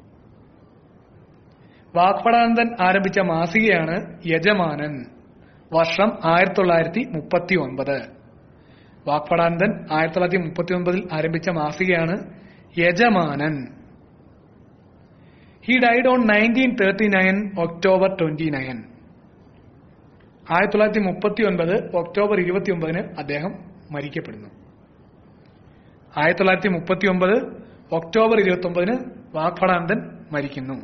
Vagbhatanandan ആരംഭിച്ച മാസികയാണ് യജമാനൻ വർഷം ആയിരത്തി തൊള്ളായിരത്തി മുപ്പത്തി ഒൻപത് വാഗ്ഭടാനന്ദൻ ആയിരത്തി തൊള്ളായിരത്തി മുപ്പത്തി ഒൻപതിൽ ആരംഭിച്ച മാസികയാണ് Yajamanan he died on nineteen thirty nine October twenty nine ആയിരത്തി തൊള്ളായിരത്തി മുപ്പത്തി ഒൻപത് ഒക്ടോബർ ഇരുപത്തി ഒമ്പതിന് അദ്ദേഹം മരിക്കപ്പെടുന്നു ആയിരത്തി തൊള്ളായിരത്തി മുപ്പത്തി ഒമ്പത് ഒക്ടോബർ ഇരുപത്തി ഒമ്പതിന് വാഗ്ഭടാനന്ദൻ മരിക്കുന്നു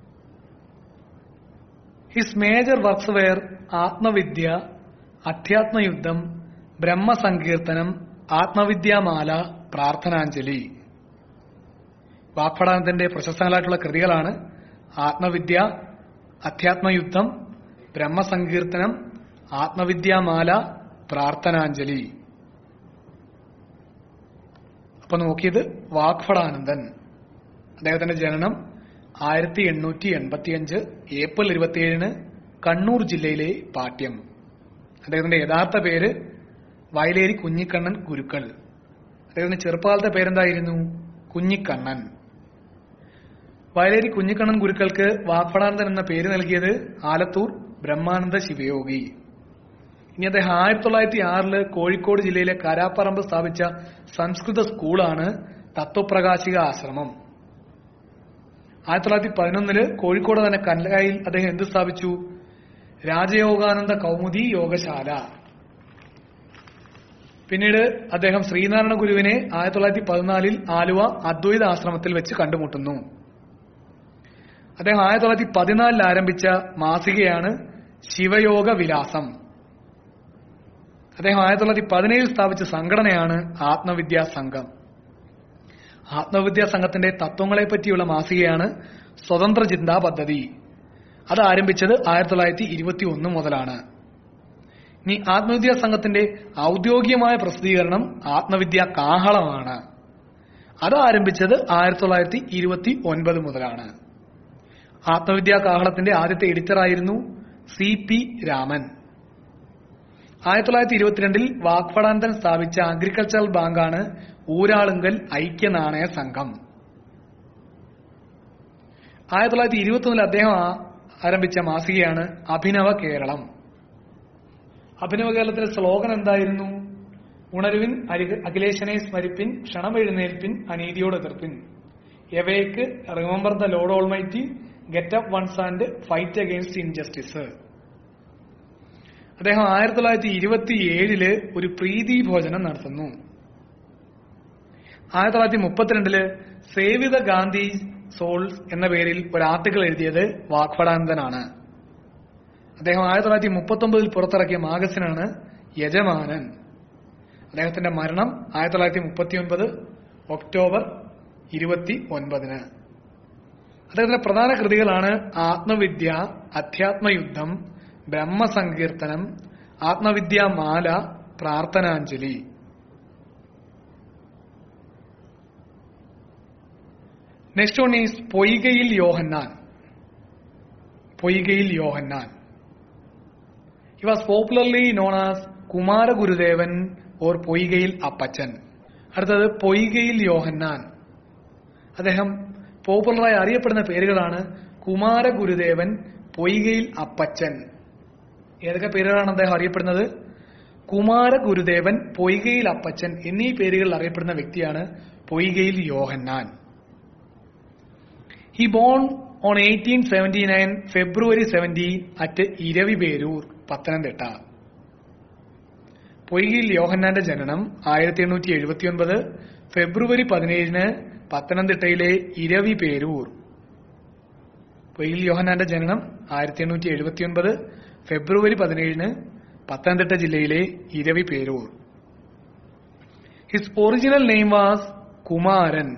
ഹിസ് മേജർ വർക്ക്സ് വെയർ ആത്മവിദ്യ അധ്യാത്മയുദ്ധം ബ്രഹ്മസങ്കീർത്തനം ആത്മവിദ്യാമാല പ്രാർത്ഥനാഞ്ജലി വാഗ്ഭടാനന്ദന്റെ പ്രശസ്തങ്ങളായിട്ടുള്ള കൃതികളാണ് ആത്മവിദ്യ അധ്യാത്മയുദ്ധം ബ്രഹ്മസങ്കീർത്തനം ആത്മവിദ്യാമാല പ്രാർത്ഥനാഞ്ജലി അപ്പൊ നോക്കിയത് വാഗ്ഭടാനന്ദൻ അദ്ദേഹത്തിന്റെ ജനനം ആയിരത്തി എണ്ണൂറ്റി എൺപത്തിയഞ്ച് ഏപ്രിൽ ഇരുപത്തിയേഴിന് കണ്ണൂർ ജില്ലയിലെ പാട്യം അദ്ദേഹത്തിന്റെ യഥാർത്ഥ പേര് വയലേരി കുഞ്ഞിക്കണ്ണൻ ഗുരുക്കൾ അദ്ദേഹത്തിന്റെ ചെറുപ്പകാലത്തെ പേരെന്തായിരുന്നു കുഞ്ഞിക്കണ്ണൻ വയലേരി കുഞ്ഞിക്കണ്ണൻ ഗുരുക്കൾക്ക് വാഗ്ഭടാനന്ദൻ എന്ന പേര് നൽകിയത് ആലത്തൂർ ബ്രഹ്മാനന്ദ ശിവയോഗി ഇനി അദ്ദേഹം ആയിരത്തി തൊള്ളായിരത്തി ആറില് കോഴിക്കോട് ജില്ലയിലെ കാരാപ്പറമ്പ് സ്ഥാപിച്ച സംസ്കൃത സ്കൂളാണ് തത്വപ്രകാശിക ആശ്രമം ആയിരത്തി തൊള്ളായിരത്തി പതിനൊന്നില് കോഴിക്കോട് തന്നെ കല്ലായിൽ അദ്ദേഹം എന്ത് സ്ഥാപിച്ചു രാജയോഗാനന്ദ കൗമുദി യോഗശാല പിന്നീട് അദ്ദേഹം ശ്രീനാരായണ ഗുരുവിനെ ആയിരത്തി തൊള്ളായിരത്തി പതിനാലിൽ ആലുവ അദ്വൈത ആശ്രമത്തിൽ വെച്ച് കണ്ടുമുട്ടുന്നു അദ്ദേഹം ആയിരത്തി തൊള്ളായിരത്തി പതിനാലിൽ ആരംഭിച്ച മാസികയാണ് ശിവയോഗ വിലാസം അദ്ദേഹം ആയിരത്തി തൊള്ളായിരത്തി പതിനേഴിൽ സ്ഥാപിച്ച സംഘടനയാണ് ആത്മവിദ്യാ സംഘം ആത്മവിദ്യാ സംഘത്തിന്റെ തത്വങ്ങളെ പറ്റിയുള്ള മാസികയാണ് സ്വതന്ത്ര ചിന്താ പദ്ധതി അത് ആരംഭിച്ചത് ആയിരത്തി തൊള്ളായിരത്തി ഇരുപത്തി ഒന്ന് മുതലാണ് ഇനി ആത്മവിദ്യാ സംഘത്തിന്റെ ഔദ്യോഗികമായ പ്രസിദ്ധീകരണം ആത്മവിദ്യാ കാഹളമാണ് അത് ആരംഭിച്ചത് ആയിരത്തി തൊള്ളായിരത്തി ഇരുപത്തി ഒൻപത് മുതലാണ് ആത്മവിദ്യാ കാഹളത്തിന്റെ ആദ്യത്തെ എഡിറ്ററായിരുന്നു സി പി രാമൻ ആയിരത്തി തൊള്ളായിരത്തി ഇരുപത്തിരണ്ടിൽ വാഗ്ഭടാനന്ദൻ സ്ഥാപിച്ച അഗ്രികൾച്ചറൽ ബാങ്കാണ് ഊരാളുങ്കൽ ഐക്യനാണയ സംഘം ആയിരത്തി തൊള്ളായിരത്തി ഇരുപത്തൊന്നിൽ അദ്ദേഹം ആ- ആരംഭിച്ച മാസികയാണ് അഭിനവ കേരളം അഭിനവ കേരളത്തിലെ സ്ലോഗൻ എന്തായിരുന്നു ഉണരുവിൻ അരി- അഖിലേശനെ സ്മരിപ്പിൻ ക്ഷണമെഴുന്നേൽപ്പിൻ അനീതിയോട് എതിർപ്പിൻ awake remember the lord almighty get up once and fight against injustice അദ്ദേഹം ആയിരത്തി തൊള്ളായിരത്തി ഇരുപത്തി ഏഴില് ഒരു പ്രീതി ഭോജനം നടത്തുന്നു ആയിരത്തി തൊള്ളായിരത്തി മുപ്പത്തിരണ്ടില് സേവിത ഗാന്ധി സോൾസ് എന്ന പേരിൽ ഒരു ആർട്ടിക്കിൾ എഴുതിയത് വാഗ്ഭടാനന്ദനാണ് അദ്ദേഹം ആയിരത്തി തൊള്ളായിരത്തി മുപ്പത്തി ഒമ്പതിൽ പുറത്തിറക്കിയ മാഗസിനാണ് യജമാനൻ അദ്ദേഹത്തിന്റെ മരണം ആയിരത്തി തൊള്ളായിരത്തി മുപ്പത്തി ഒൻപത് ഒക്ടോബർ ഇരുപത്തി ഒൻപതിന് അദ്ദേഹത്തിന്റെ പ്രധാന കൃതികളാണ് Atmavidya Adhyatmayudham Brahmasankeerthanam Atmavidyamala Prarthananjali next one is Poykayil Yohannan Poykayil Yohannan he was popularly known as Kumaragurudevan or Poykayil Appachan അടുത്തത് പൊയ്കയിൽ യോഹന്നാൻ അദ്ദേഹം പോപ്പുലറായി അറിയപ്പെടുന്ന പേരുകളാണ് കുമാരഗുരുദേവൻ പൊയ്കയിൽ അപ്പച്ചൻ ഏതൊക്കെ പേരുകളാണ് അദ്ദേഹം അറിയപ്പെടുന്നത് കുമാരഗുരുദേവൻ പൊയ്കയിൽ അപ്പച്ചൻ എന്നീ പേരുകളിൽ അറിയപ്പെടുന്ന വ്യക്തിയാണ് Poykayil Yohannan he born on eighteen seventy nine February seventeen at Eraviperoor Pathanamthitta Poykayil യോഹന്നാന്റെ ജനനം ആയിരത്തി എണ്ണൂറ്റി എഴുപത്തി ഒൻപത് ഫെബ്രുവരി പതിനേഴിന് പത്തനംതിട്ടയിലെ ഇരവിപേരൂർ പൊയ്കയിൽ യോഹന്നാന്റെ ജനനം ആയിരത്തി എണ്ണൂറ്റി എഴുപത്തി ഒൻപത് ഫെബ്രുവരി പതിനേഴിന് പത്തനംതിട്ട ജില്ലയിലെ Eraviperoor his original name was Kumaran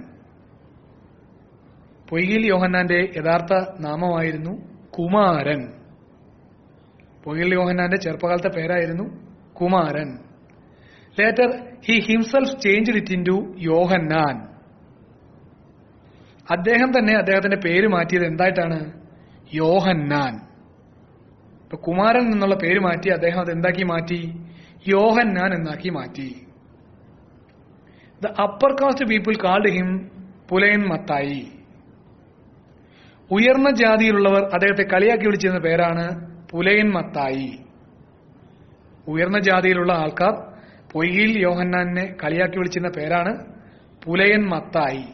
Poykayil യോഹന്നാന്റെ യഥാർത്ഥ നാമമായിരുന്നു കുമാരൻ പൊയ്കയിൽ യോഹന്നാന്റെ ചെറുപ്പകാലത്തെ പേരായിരുന്നു Kumaran later he himself change it into Yohannan അദ്ദേഹം തന്നെ അദ്ദേഹത്തിന്റെ പേര് മാറ്റിയത് എന്തായിട്ടാണ് യോഹന്നാൻ ഇപ്പൊ കുമാരൻ എന്നുള്ള പേര് മാറ്റി അദ്ദേഹം അത് എന്താക്കി മാറ്റി യോഹന്നാൻ എന്നാക്കി മാറ്റി the upper caste people called him Pulayan Mathai ഉയർന്ന ജാതിയിലുള്ളവർ അദ്ദേഹത്തെ കളിയാക്കി വിളിച്ചിരുന്ന പേരാണ് പുലയൻ മത്തായി ഉയർന്ന ജാതിയിലുള്ള ആൾക്കാർ പൊയ്യിൽ യോഹന്നാനെ കളിയാക്കി വിളിച്ചിരുന്ന പേരാണ് Pulayan Mathai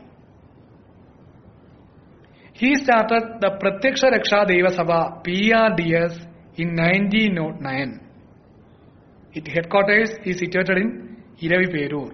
he started the Prathyaksha Raksha Daivasabha P R D S in nineteen nought nine it headquarters is situated in Eraviperoor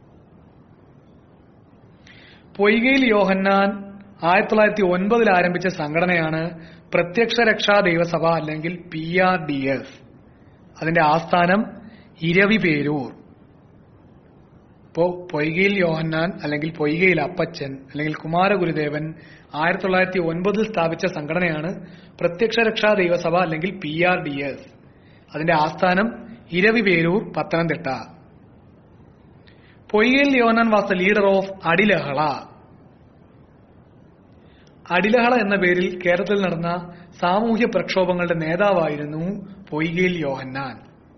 Poykayil Yohannan ആയിരത്തി തൊള്ളായിരത്തി ഒൻപതിൽ ആരംഭിച്ച സംഘടനയാണ് പ്രത്യക്ഷ രക്ഷാ ദൈവസഭ അല്ലെങ്കിൽ പി ആർ ഡി എസ് അതിന്റെ ആസ്ഥാനം ഇരവിപേരൂർ ഇപ്പോ പൊയ്കയിൽ യോഹന്നാൻ അല്ലെങ്കിൽ പൊയ്കയിൽ അപ്പച്ചൻ അല്ലെങ്കിൽ കുമാരഗുരുദേവൻ ആയിരത്തി തൊള്ളായിരത്തി ഒൻപതിൽ സ്ഥാപിച്ച സംഘടനയാണ് പ്രത്യക്ഷ രക്ഷാ ദൈവസഭ അല്ലെങ്കിൽ പി ആർ ഡി എസ് അതിന്റെ ആസ്ഥാനം Eraviperoor Pathanamthitta Poykayil Yohannan was the leader of Adilahala Adilahala എന്ന പേരിൽ കേരളത്തിൽ നടന്ന സാമൂഹ്യ പ്രക്ഷോഭങ്ങളുടെ നേതാവായിരുന്നു പൊയ്കയിൽ യോഹന്നാൻ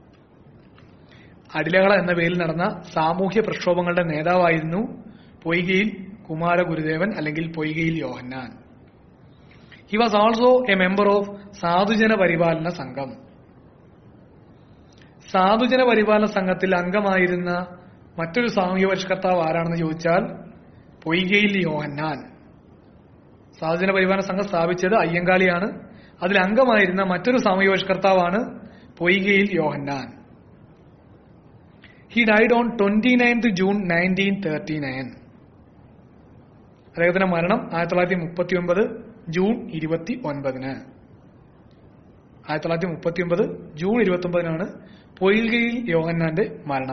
അടിലഹള എന്ന പേരിൽ നടന്ന സാമൂഹ്യ പ്രക്ഷോഭങ്ങളുടെ നേതാവായിരുന്നു പൊയ്കയിൽ കുമാരഗുരുദേവൻ അല്ലെങ്കിൽ Poykayil Yohannan he was also a member of Sadhujana Paripalana സംഘം സാധുജന പരിപാലന സംഘത്തിൽ അംഗമായിരുന്ന മറ്റൊരു സാമൂഹ്യ പരിഷ്കർത്താവ് ആരാണെന്ന് ചോദിച്ചാൽ പൊയ്കയിൽ യോഹന്നാൻ സാധുജന പരിപാലന സംഘം സ്ഥാപിച്ചത് അയ്യങ്കാളിയാണ് അതിൽ അംഗമായിരുന്ന മറ്റൊരു സാമൂഹ്യ പരിഷ്കർത്താവാണ് Poykayil Yohannan he died on twenty ninth June nineteen thirty nine അദ്ദേഹത്തിന്റെ മരണം ആയിരത്തി തൊള്ളായിരത്തി മുപ്പത്തി ഒമ്പത് ജൂൺ ഇരുപത്തി ഒൻപതിന് ആയിരത്തി തൊള്ളായിരത്തി മുപ്പത്തി ഒമ്പത് ജൂൺ ഇരുപത്തി ഒമ്പതിനാണ് പൊയ്കയിൽ യോഹന്നാന്റെ മരണം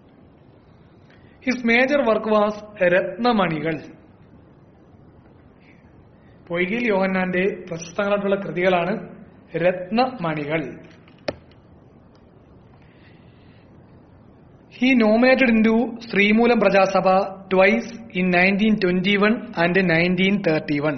his major work was Rathnamanikal Poykayil യോഹന്നാന്റെ പ്രശസ്തങ്ങളായിട്ടുള്ള കൃതികളാണ് Rathnamanikal He nominated into Sreemoolam Prajasabha twice in nineteen twenty one and nineteen thirty one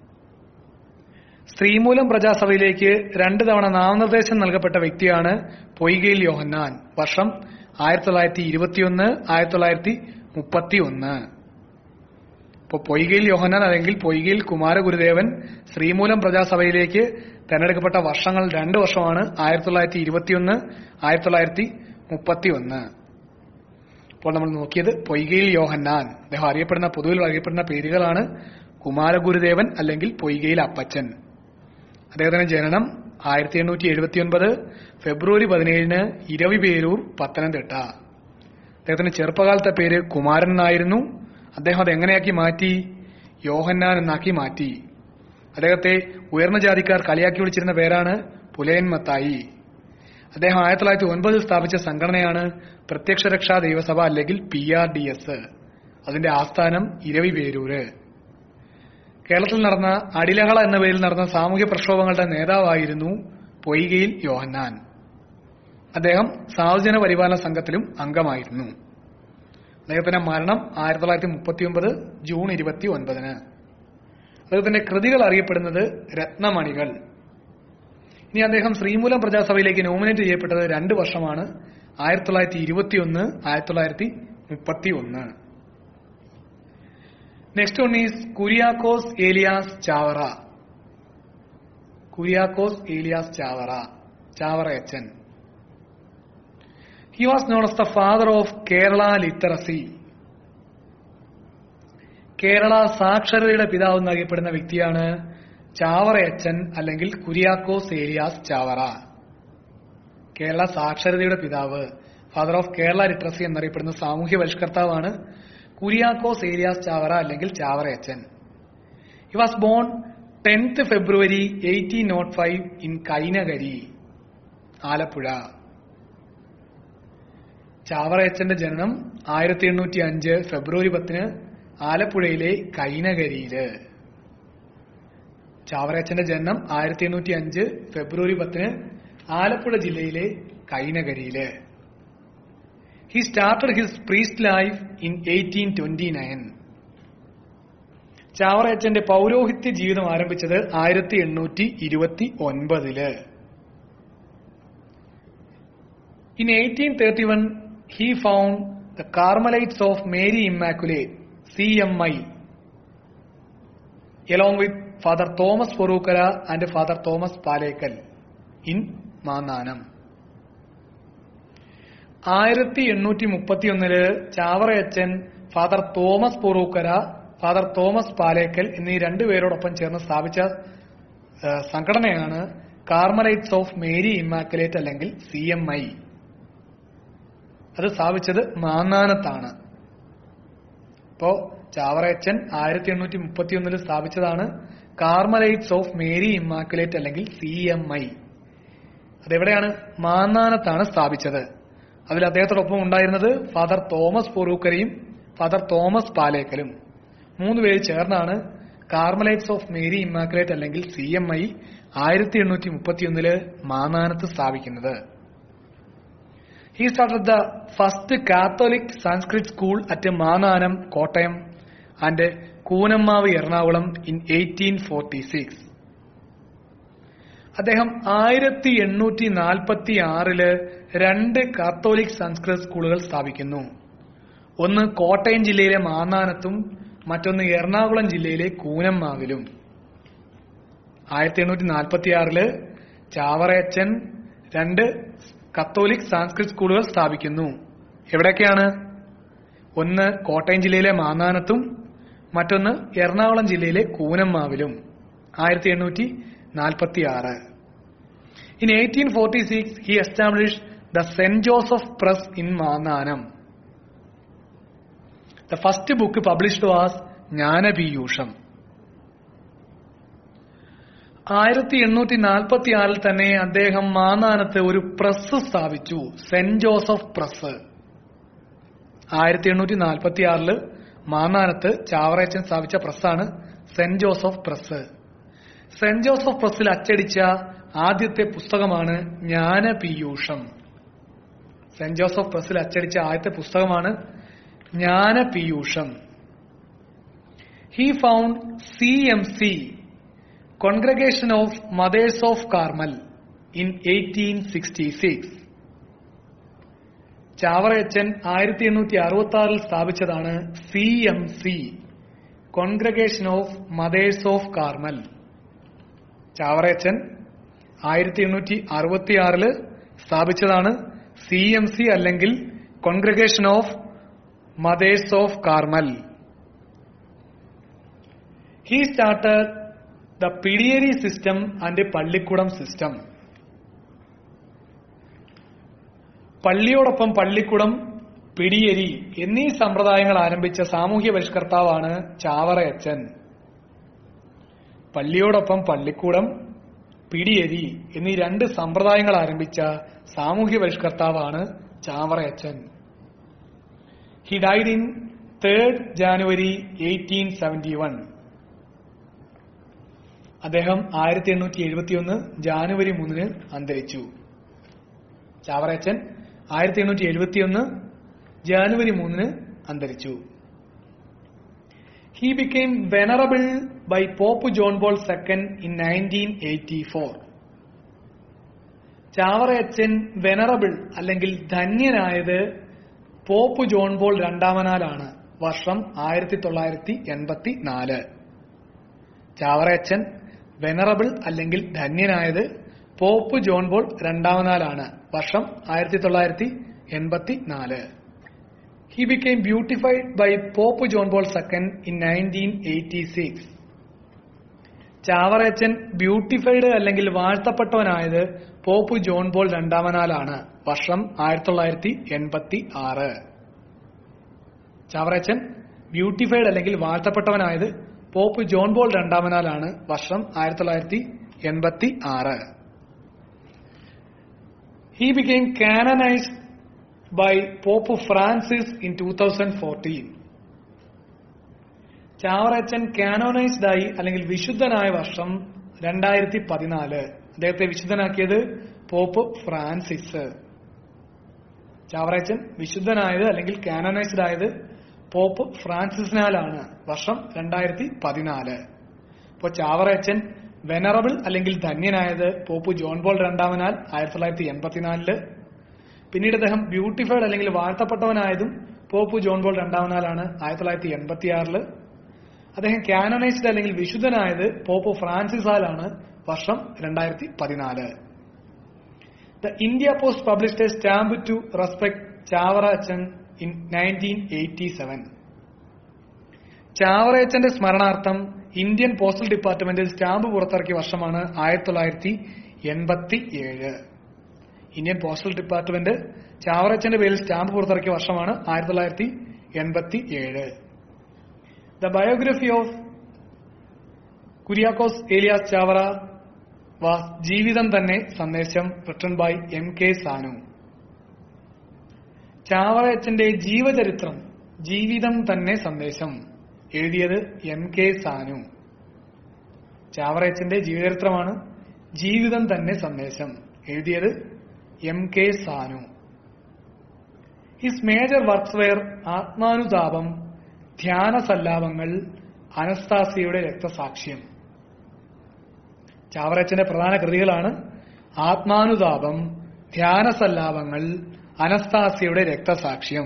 Sreemoolam പ്രജാസഭയിലേക്ക് രണ്ട് തവണ നാമനിർദ്ദേശം നൽകപ്പെട്ട വ്യക്തിയാണ് പൊയ്കയിൽ യോഹന്നാൻ വർഷം ആയിരത്തി തൊള്ളായിരത്തി ഇരുപത്തിയൊന്ന് ആയിരത്തി തൊള്ളായിരത്തി മുപ്പത്തി ഒന്ന് ഇപ്പോൾ പൊയ്കയിൽ യോഹന്നാൻ അല്ലെങ്കിൽ പൊയ്കയിൽ കുമാരഗുരുദേവൻ ശ്രീമൂലം പ്രജാസഭയിലേക്ക് തെരഞ്ഞെടുക്കപ്പെട്ട വർഷങ്ങൾ രണ്ട് വർഷമാണ് ആയിരത്തി തൊള്ളായിരത്തി ഇരുപത്തിയൊന്ന് ആയിരത്തി തൊള്ളായിരത്തി മുപ്പത്തി ഒന്ന് ഇപ്പോൾ നമ്മൾ നോക്കിയത് പൊയ്കയിൽ യോഹന്നാൻ അദ്ദേഹം അറിയപ്പെടുന്ന പൊതുവിൽ അറിയപ്പെടുന്ന പേരുകളാണ് കുമാരഗുരുദേവൻ അല്ലെങ്കിൽ പൊയ്കയിൽ അപ്പച്ചൻ അദ്ദേഹത്തിന്റെ ജനനം ആയിരത്തി എണ്ണൂറ്റി എഴുപത്തി ഒൻപത് ഫെബ്രുവരി പതിനേഴിന് ഇരവിപേരൂർ പത്തനംതിട്ട അദ്ദേഹത്തിന്റെ ചെറുപ്പകാലത്തെ പേര് കുമാരൻ എന്നായിരുന്നു അദ്ദേഹം അത് എങ്ങനെയാക്കി മാറ്റി യോഹന്നാൻ എന്നാക്കി മാറ്റി അദ്ദേഹത്തെ ഉയർന്ന ജാതിക്കാർ കളിയാക്കി വിളിച്ചിരുന്ന പേരാണ് പുലയൻ മത്തായി അദ്ദേഹം ആയിരത്തി തൊള്ളായിരത്തി ഒൻപതിൽ സ്ഥാപിച്ച സംഘടനയാണ് പ്രത്യക്ഷ രക്ഷാ ദൈവസഭ അല്ലെങ്കിൽ പി ആർ ഡി എസ് അതിന്റെ ആസ്ഥാനം ഇരവിപേരൂര് കേരളത്തിൽ നടന്ന അടിലഹള എന്ന പേരിൽ നടന്ന സാമൂഹ്യ പ്രക്ഷോഭങ്ങളുടെ നേതാവായിരുന്നു പൊയ്കയിൽ യോഹന്നാൻ അദ്ദേഹം സാധുജന പരിപാലന സംഘത്തിലും അംഗമായിരുന്നു അദ്ദേഹത്തിന്റെ മരണം ആയിരത്തി തൊള്ളായിരത്തി മുപ്പത്തിയൊമ്പത് ജൂൺ ഇരുപത്തി ഒൻപതിന് അദ്ദേഹത്തിന്റെ കൃതികൾ അറിയപ്പെടുന്നത് രത്നമണികൾ ഇനി അദ്ദേഹം ശ്രീമൂലം പ്രജാസഭയിലേക്ക് നോമിനേറ്റ് ചെയ്യപ്പെട്ടത് രണ്ട് വർഷമാണ് ആയിരത്തി തൊള്ളായിരത്തി ഇരുപത്തിയൊന്ന് ആയിരത്തി തൊള്ളായിരത്തി മുപ്പത്തി ഒന്ന് next one is Kuriakose Elias Chavara Kuriakose Elias Chavara Chavara Achan he was known as the father of Kerala literacy Kerala സാക്ഷരതയുടെ പിതാവ് എന്നറിയപ്പെടുന്ന വ്യക്തിയാണ് ചാവറയച്ചൻ അല്ലെങ്കിൽ കുര്യാക്കോസ് ഏലിയാസ് ചാവറ കേരള സാക്ഷരതയുടെ പിതാവ് ഫാദർ ഓഫ് കേരള ലിറ്ററസി എന്നറിയപ്പെടുന്ന സാമൂഹ്യ പരിഷ്കർത്താവാണ് കുര്യാക്കോസ് ഏലിയാസ് ചാവറ അല്ലെങ്കിൽ ചാവറയച്ചൻ he was born tenth February eighteen nought five in Kainakary Alappuzha ചാവറയച്ചന്റെ ജനനം ആയിരത്തി എണ്ണൂറ്റി അഞ്ച് ഫെബ്രുവരി പത്തിന് ആലപ്പുഴയിലെ കൈനകരിയില് ചാവറയച്ചന്റെ ജനനം ആയിരത്തി എണ്ണൂറ്റി അഞ്ച് ഫെബ്രുവരി പത്തിന് ആലപ്പുഴ ജില്ലയിലെ കൈനകരിയില് he started his priest life in eighteen twenty nine ചാവറയച്ചന്റെ പൗരോഹിത്യ ജീവിതം ആരംഭിച്ചത് ആയിരത്തി എണ്ണൂറ്റി ഇരുപത്തി ഒൻപതില് in eighteen thirty one he found the Carmelites of Mary Immaculate C M I along with Father Thomas Porukara and Father Thomas Palekal in Mannanam ആയിരത്തി എണ്ണൂറ്റി മുപ്പത്തിയൊന്നില് ചാവറയച്ചൻ father Thomas Porukkara father Thomas Palekal എന്നീ രണ്ടുപേരോടൊപ്പം ചേർന്ന് സ്ഥാപിച്ച ഏഹ്, സംഘടനയാണ് കാർമലൈറ്റ്സ് ഓഫ് മേരി ഇമ്മാക്കുലേറ്റ് അല്ലെങ്കിൽ സി എം ഐ അത് സ്ഥാപിച്ചത് മാന്നാനത്താണ് ഇപ്പോ ചാവറയച്ചൻ ആയിരത്തി എണ്ണൂറ്റി മുപ്പത്തിയൊന്നിൽ സ്ഥാപിച്ചതാണ് കാർമലൈറ്റ്സ് ഓഫ് മേരി ഇമ്മാക്കുലേറ്റ് അല്ലെങ്കിൽ സി എം ഐ അതെവിടെയാണ് മാന്നാനത്താണ് സ്ഥാപിച്ചത് അതിൽ അദ്ദേഹത്തോടൊപ്പം ഉണ്ടായിരുന്നത് ഫാദർ തോമസ് പൊറൂക്കരയും ഫാദർ തോമസ് പാലേക്കലും മൂന്ന് പേര് ചേർന്നാണ് കാർമലൈറ്റ്സ് ഓഫ് മേരി ഇമ്മാക്കുലേറ്റ് അല്ലെങ്കിൽ സി എം ഐ ആയിരത്തി എണ്ണൂറ്റി മുപ്പത്തിയൊന്നില് മാന്നാനത്ത് സ്ഥാപിക്കുന്നത് He started the first Catholic Sanskrit school at Mananam, Kottayam and Koonammavu Ernakulam in eighteen forty six അദ്ദേഹം ആയിരത്തി എണ്ണൂറ്റി നാൽപ്പത്തി ആറില് രണ്ട് കാത്തോലിക് സംസ്കൃത സ്കൂളുകൾ സ്ഥാപിക്കുന്നു ഒന്ന് കോട്ടയം ജില്ലയിലെ മാന്നാനത്തും മറ്റൊന്ന് എറണാകുളം ജില്ലയിലെ കൂനമ്മാവിലും ആയിരത്തി എണ്ണൂറ്റി നാൽപ്പത്തി ആറില് ചാവറയച്ചൻ രണ്ട് കത്തോലിക് സാൻസ്ക്രിറ്റ് സ്കൂളുകൾ സ്ഥാപിക്കുന്നു എവിടെയൊക്കെയാണ് ഒന്ന് കോട്ടയം ജില്ലയിലെ മാന്നാനത്തും മറ്റൊന്ന് എറണാകുളം ജില്ലയിലെ കൂനമ്മാവിലും ആയിരത്തി എണ്ണൂറ്റി നാൽപ്പത്തി ആറ് in eighteen forty six he establish the Saint Joseph press in Mannanam the first book published was Jnanapeeyusham ആയിരത്തി എണ്ണൂറ്റി നാൽപ്പത്തി ആറിൽ തന്നെ അദ്ദേഹം മാന്നാനത്ത് ഒരു പ്രസ് സ്ഥാപിച്ചു സെന്റ് ജോസഫ് പ്രസ് ആയിരത്തി എണ്ണൂറ്റി നാൽപ്പത്തി ആറില് മാന്നാനത്ത് ചാവറയച്ചൻ സ്ഥാപിച്ച പ്രസ്സാണ് Saint Joseph press Saint Joseph പ്രസ്സിൽ അച്ചടിച്ച ആദ്യത്തെ പുസ്തകമാണ് ജ്ഞാനപീയൂഷം സെന്റ് ജോസഫ് പ്രസ്സിൽ അച്ചടിച്ച ആദ്യത്തെ പുസ്തകമാണ് Jnanapeeyusham he found C M C Congregation of Mothers of Carmel in 1866. Chavarayachan ആയിരത്തി എണ്ണൂറ്റി അറുപത്തി ആറിൽ സ്ഥാപിച്ചതാണ് C M C Congregation of Mothers of Carmel Chavarayachan ആയിരത്തി എണ്ണൂറ്റി അറുപത്തി ആറില് സ്ഥാപിച്ചതാണ് സി എം സി അല്ലെങ്കിൽ Congregation of Mothers of Carmel he started the pidiyari system and pallikkudam system പള്ളിയോടൊപ്പം പള്ളിക്കുടം പിടിയേരി എന്നീ സമ്പ്രദായങ്ങൾ ആരംഭിച്ച സാമൂഹ്യ പരിഷ്കർത്താവാണ് ചാവറയച്ചൻ പള്ളിയോടൊപ്പം പള്ളിക്കൂടം പിടിയേരി എന്നീ രണ്ട് സമ്പ്രദായങ്ങൾ ആരംഭിച്ച സാമൂഹ്യ പരിഷ്കർത്താവാണ് Chavarayachan he died in third January eighteen seventy one അദ്ദേഹം ആയിരത്തി എണ്ണൂറ്റി എഴുപത്തിയൊന്ന് ജാനുവരി മൂന്നിന് അന്തരിച്ചു ചാവറയച്ചൻ ആയിരത്തി എണ്ണൂറ്റി എഴുപത്തിയൊന്ന് ജാനുവരി മൂന്നിന് അന്തരിച്ചു he became venerable by Pope John Paul second in nineteen eighty four Chavarayachan venerable അല്ലെങ്കിൽ ധന്യനായത് പോപ്പ് ജോൺ ബോൾ രണ്ടാമനാലാണ് വർഷം ആയിരത്തി തൊള്ളായിരത്തി എൺപത്തി നാല് ചാവറയച്ചൻ വെനറബിൾ അല്ലെങ്കിൽ ധന്യനായത് പോപ്പ് ജോൺ ബോൾ രണ്ടാമനാലാണ് വർഷം ആയിരത്തി തൊള്ളായിരത്തി എൺപത്തി നാല് he became beatified by Pope John Paul second in nineteen eighty six Chavarayachan beatified അല്ലെങ്കിൽ വാഴ്ത്തപ്പെട്ടവനായത് പോപ്പ് ജോൺ ബോൾ രണ്ടാമനാലാണ് വർഷം ആയിരത്തി തൊള്ളായിരത്തി എൺപത്തി ആറ് ചാവറയച്ചൻ ബ്യൂട്ടിഫൈഡ് അല്ലെങ്കിൽ വാഴ്ത്തപ്പെട്ടവനായത് പോപ്പ് ജോൺ ബോൾ രണ്ടാമനാലാണ് വർഷം ആയിരത്തി തൊള്ളായിരത്തി എൺപത്തി ആറ് he became canonized by Pope Francis in two thousand fourteen Chavarachan canonized ആയി അല്ലെങ്കിൽ വിശുദ്ധനായ വർഷം രണ്ടായിരത്തി പതിനാല് അദ്ദേഹത്തെ വിശുദ്ധനാക്കിയത് പോപ്പ് ഫ്രാൻസിസ് ചാവറച്ചൻ വിശുദ്ധനായത് അല്ലെങ്കിൽ കാനോനൈസ്ഡ് ആയത് പോപ്പ് ഫ്രാൻസിസിനാലാണ് വർഷം രണ്ടായിരത്തി പതിനാല് ഇപ്പോൾ ചാവറയച്ചൻ വെനറബിൾ അല്ലെങ്കിൽ ധന്യനായത് പോപ്പ് ജോൺ പോൾ രണ്ടാമനാൽ ആയിരത്തി തൊള്ളായിരത്തി എൺപത്തിനാലില് പിന്നീട് അദ്ദേഹം ബ്യൂട്ടിഫൈഡ് അല്ലെങ്കിൽ വാഴ്ത്തപ്പെട്ടവനായതും പോപ്പ് ജോൺ പോൾ രണ്ടാമനാലാണ് ആയിരത്തി തൊള്ളായിരത്തി എൺപത്തിയാറില് അദ്ദേഹം കാനോനൈസ്ഡ് അല്ലെങ്കിൽ വിശുദ്ധനായത് പോപ്പ് ഫ്രാൻസിസാലാണ് വർഷം രണ്ടായിരത്തി പതിനാല് the India Post published a stamp to respect Chavara Achan in nineteen eighty seven ചാവറയച്ചന്റെ സ്മരണാർത്ഥം ഇന്ത്യൻ പോസ്റ്റൽ ഡിപ്പാർട്ട്മെന്റ് സ്റ്റാമ്പ് പുറത്തിറക്കിയ വർഷമാണ് ആയിരത്തി തൊള്ളായിരത്തി എൺപത്തി ഏഴ് ഇന്ത്യൻ പോസ്റ്റൽ ഡിപ്പാർട്ട്മെന്റ് ചാവറച്ചന്റെ പേരിൽ സ്റ്റാമ്പ് പുറത്തിറക്കിയ വർഷമാണ് ആയിരത്തി തൊള്ളായിരത്തി എൺപത്തി ഏഴ് the biography of Kuriakose Elias Chavara was Jeevitham Thanne Sandesham written by M K Sanu ചാവറയച്ചന്റെ ജീവചരിത്രം ജീവിതം തന്നെ സന്ദേശം എഴുതിയത് എം കെ സാനു ചാവറയച്ചന്റെ ജീവചരിത്രമാണ് ജീവിതം തന്നെ സന്ദേശം എഴുതിയത് M K Sanu his major works were Atmanutapam Dhyana Sallapangal അനസ്താസിയുടെ രക്തസാക്ഷ്യം ചാവറച്ചന്റെ പ്രധാന കൃതികളാണ് ആത്മാനുതാപം ധ്യാന സല്ലാപങ്ങൾ അനസ്താസിയുടെ രക്തസാക്ഷ്യം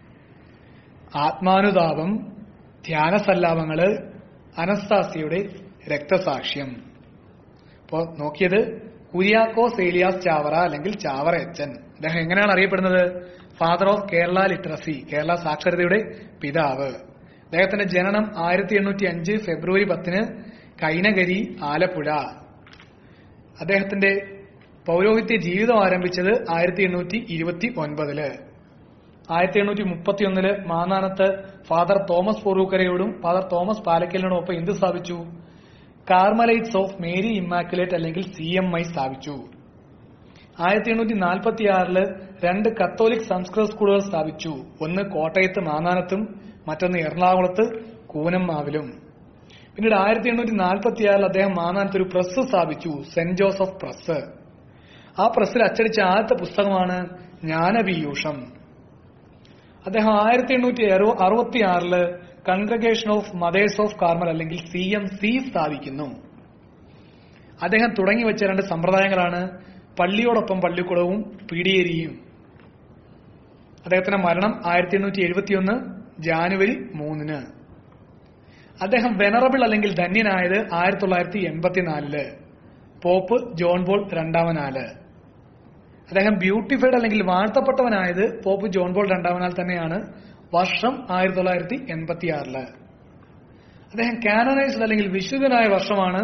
ആത്മാനുതാപം ധ്യാന സല്ലാപങ്ങള് അനസ്താസിയുടെ രക്തസാക്ഷ്യം ഇപ്പോ നോക്കിയത് കുര്യാക്കോസ് ഏലിയാസ് ചാവറ അല്ലെങ്കിൽ ചാവറയച്ചൻ അദ്ദേഹം എങ്ങനെയാണ് അറിയപ്പെടുന്നത് father of Kerala literacy Kerala സാക്ഷരതയുടെ പിതാവ് അദ്ദേഹത്തിന്റെ ജനനം ആയിരത്തി എണ്ണൂറ്റി അഞ്ച് ഫെബ്രുവരി പത്തിന് കൈനകരി ആലപ്പുഴ അദ്ദേഹത്തിന്റെ പൗരോഹിത്യ ജീവിതം ആരംഭിച്ചത് ആയിരത്തി എണ്ണൂറ്റി ഇരുപത്തി ഒൻപതില് ആയിരത്തി എണ്ണൂറ്റി മുപ്പത്തി ഒന്നില് മാന്നാനത്ത് ഫാദർ തോമസ് പൊറൂക്കരയോടും ഫാദർ തോമസ് പാലക്കലിനോടും ഒപ്പം എന്ത് സ്ഥാപിച്ചു കാർമലൈറ്റ്സ് ഓഫ് മേരി ഇമ്മാക്കുലേറ്റ് അല്ലെങ്കിൽ സി എം ഐ സ്ഥാപിച്ചു ആയിരത്തി എണ്ണൂറ്റി നാൽപ്പത്തി ആറില് രണ്ട് കത്തോലിക് സംസ്കൃത സ്കൂളുകൾ സ്ഥാപിച്ചു ഒന്ന് കോട്ടയത്ത് മാന്നാനത്തും മറ്റൊന്ന് എറണാകുളത്ത് കൂനമ്മാവിലും പിന്നീട് ആയിരത്തി എണ്ണൂറ്റി നാൽപ്പത്തി ആറിൽ അദ്ദേഹം മാന്നാനത്ത് ഒരു പ്രസ് സ്ഥാപിച്ചു സെന്റ് ജോസഫ് പ്രസ് ആ പ്രസ്സിൽ അച്ചടിച്ച ആദ്യത്തെ പുസ്തകമാണ് ജ്ഞാനപീയൂഷം അദ്ദേഹം ആയിരത്തി എണ്ണൂറ്റി അറുപത്തി ആറില് Congregation of Mothers of Carmel അല്ലെങ്കിൽ സി എം സി സ്ഥാപിക്കുന്നു അദ്ദേഹം തുടങ്ങി വെച്ച രണ്ട് സമ്പ്രദായങ്ങളാണ് പള്ളിയോടൊപ്പം പള്ളിക്കുളവും പീഡിയേരിയും അദ്ദേഹത്തിന്റെ മരണം ആയിരത്തി എണ്ണൂറ്റി എഴുപത്തിയൊന്ന് ജാനുവരി മൂന്നിന് അദ്ദേഹം വെനറബിൾ അല്ലെങ്കിൽ ധന്യനായത് ആയിരത്തി തൊള്ളായിരത്തി എൺപത്തിനാലില് പോപ്പ് ജോൺ ബോൾ രണ്ടാമനാല് അദ്ദേഹം ബ്യൂട്ടിഫൈഡ് അല്ലെങ്കിൽ വാഴ്ത്തപ്പെട്ടവനായത് പോപ്പ് ജോൺ ബോൾ രണ്ടാമനാൽ തന്നെയാണ് വർഷം ആയിരത്തി തൊള്ളായിരത്തി എൺപത്തിയാറില് അദ്ദേഹം കാനനൈസ്ഡ് അല്ലെങ്കിൽ വിശുദ്ധനായ വർഷമാണ്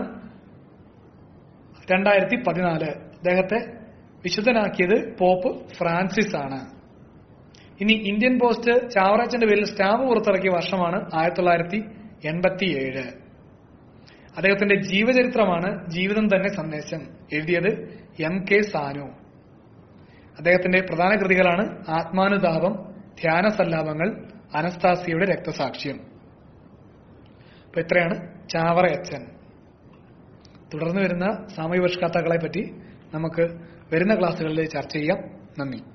രണ്ടായിരത്തി പതിനാല് അദ്ദേഹത്തെ വിശുദ്ധനാക്കിയത് പോപ്പ് ഫ്രാൻസിസ് ആണ് ഇനി ഇന്ത്യൻ പോസ്റ്റ് ചാവറച്ചന്റെ പേരിൽ സ്റ്റാമ്പ് പുറത്തിറക്കിയ വർഷമാണ് ആയിരത്തി തൊള്ളായിരത്തി എൺപത്തിയേഴ് അദ്ദേഹത്തിന്റെ ജീവചരിത്രമാണ് ജീവിതം തന്നെ സന്ദേശം എഴുതിയത് എം കെ സാനു അദ്ദേഹത്തിന്റെ പ്രധാന കൃതികളാണ് ആത്മാനുതാപം ധ്യാന സല്ലാപങ്ങൾ അനസ്താസിയുടെ രക്തസാക്ഷ്യം അപ്പൊ ഇത്രയാണ് ചാവറയച്ചൻ തുടർന്ന് വരുന്ന സാമൂഹ്യ പരിഷ്കർത്താക്കളെ പറ്റി നമുക്ക് വരുന്ന ക്ലാസ്സുകളിൽ ചർച്ച ചെയ്യാം നന്ദി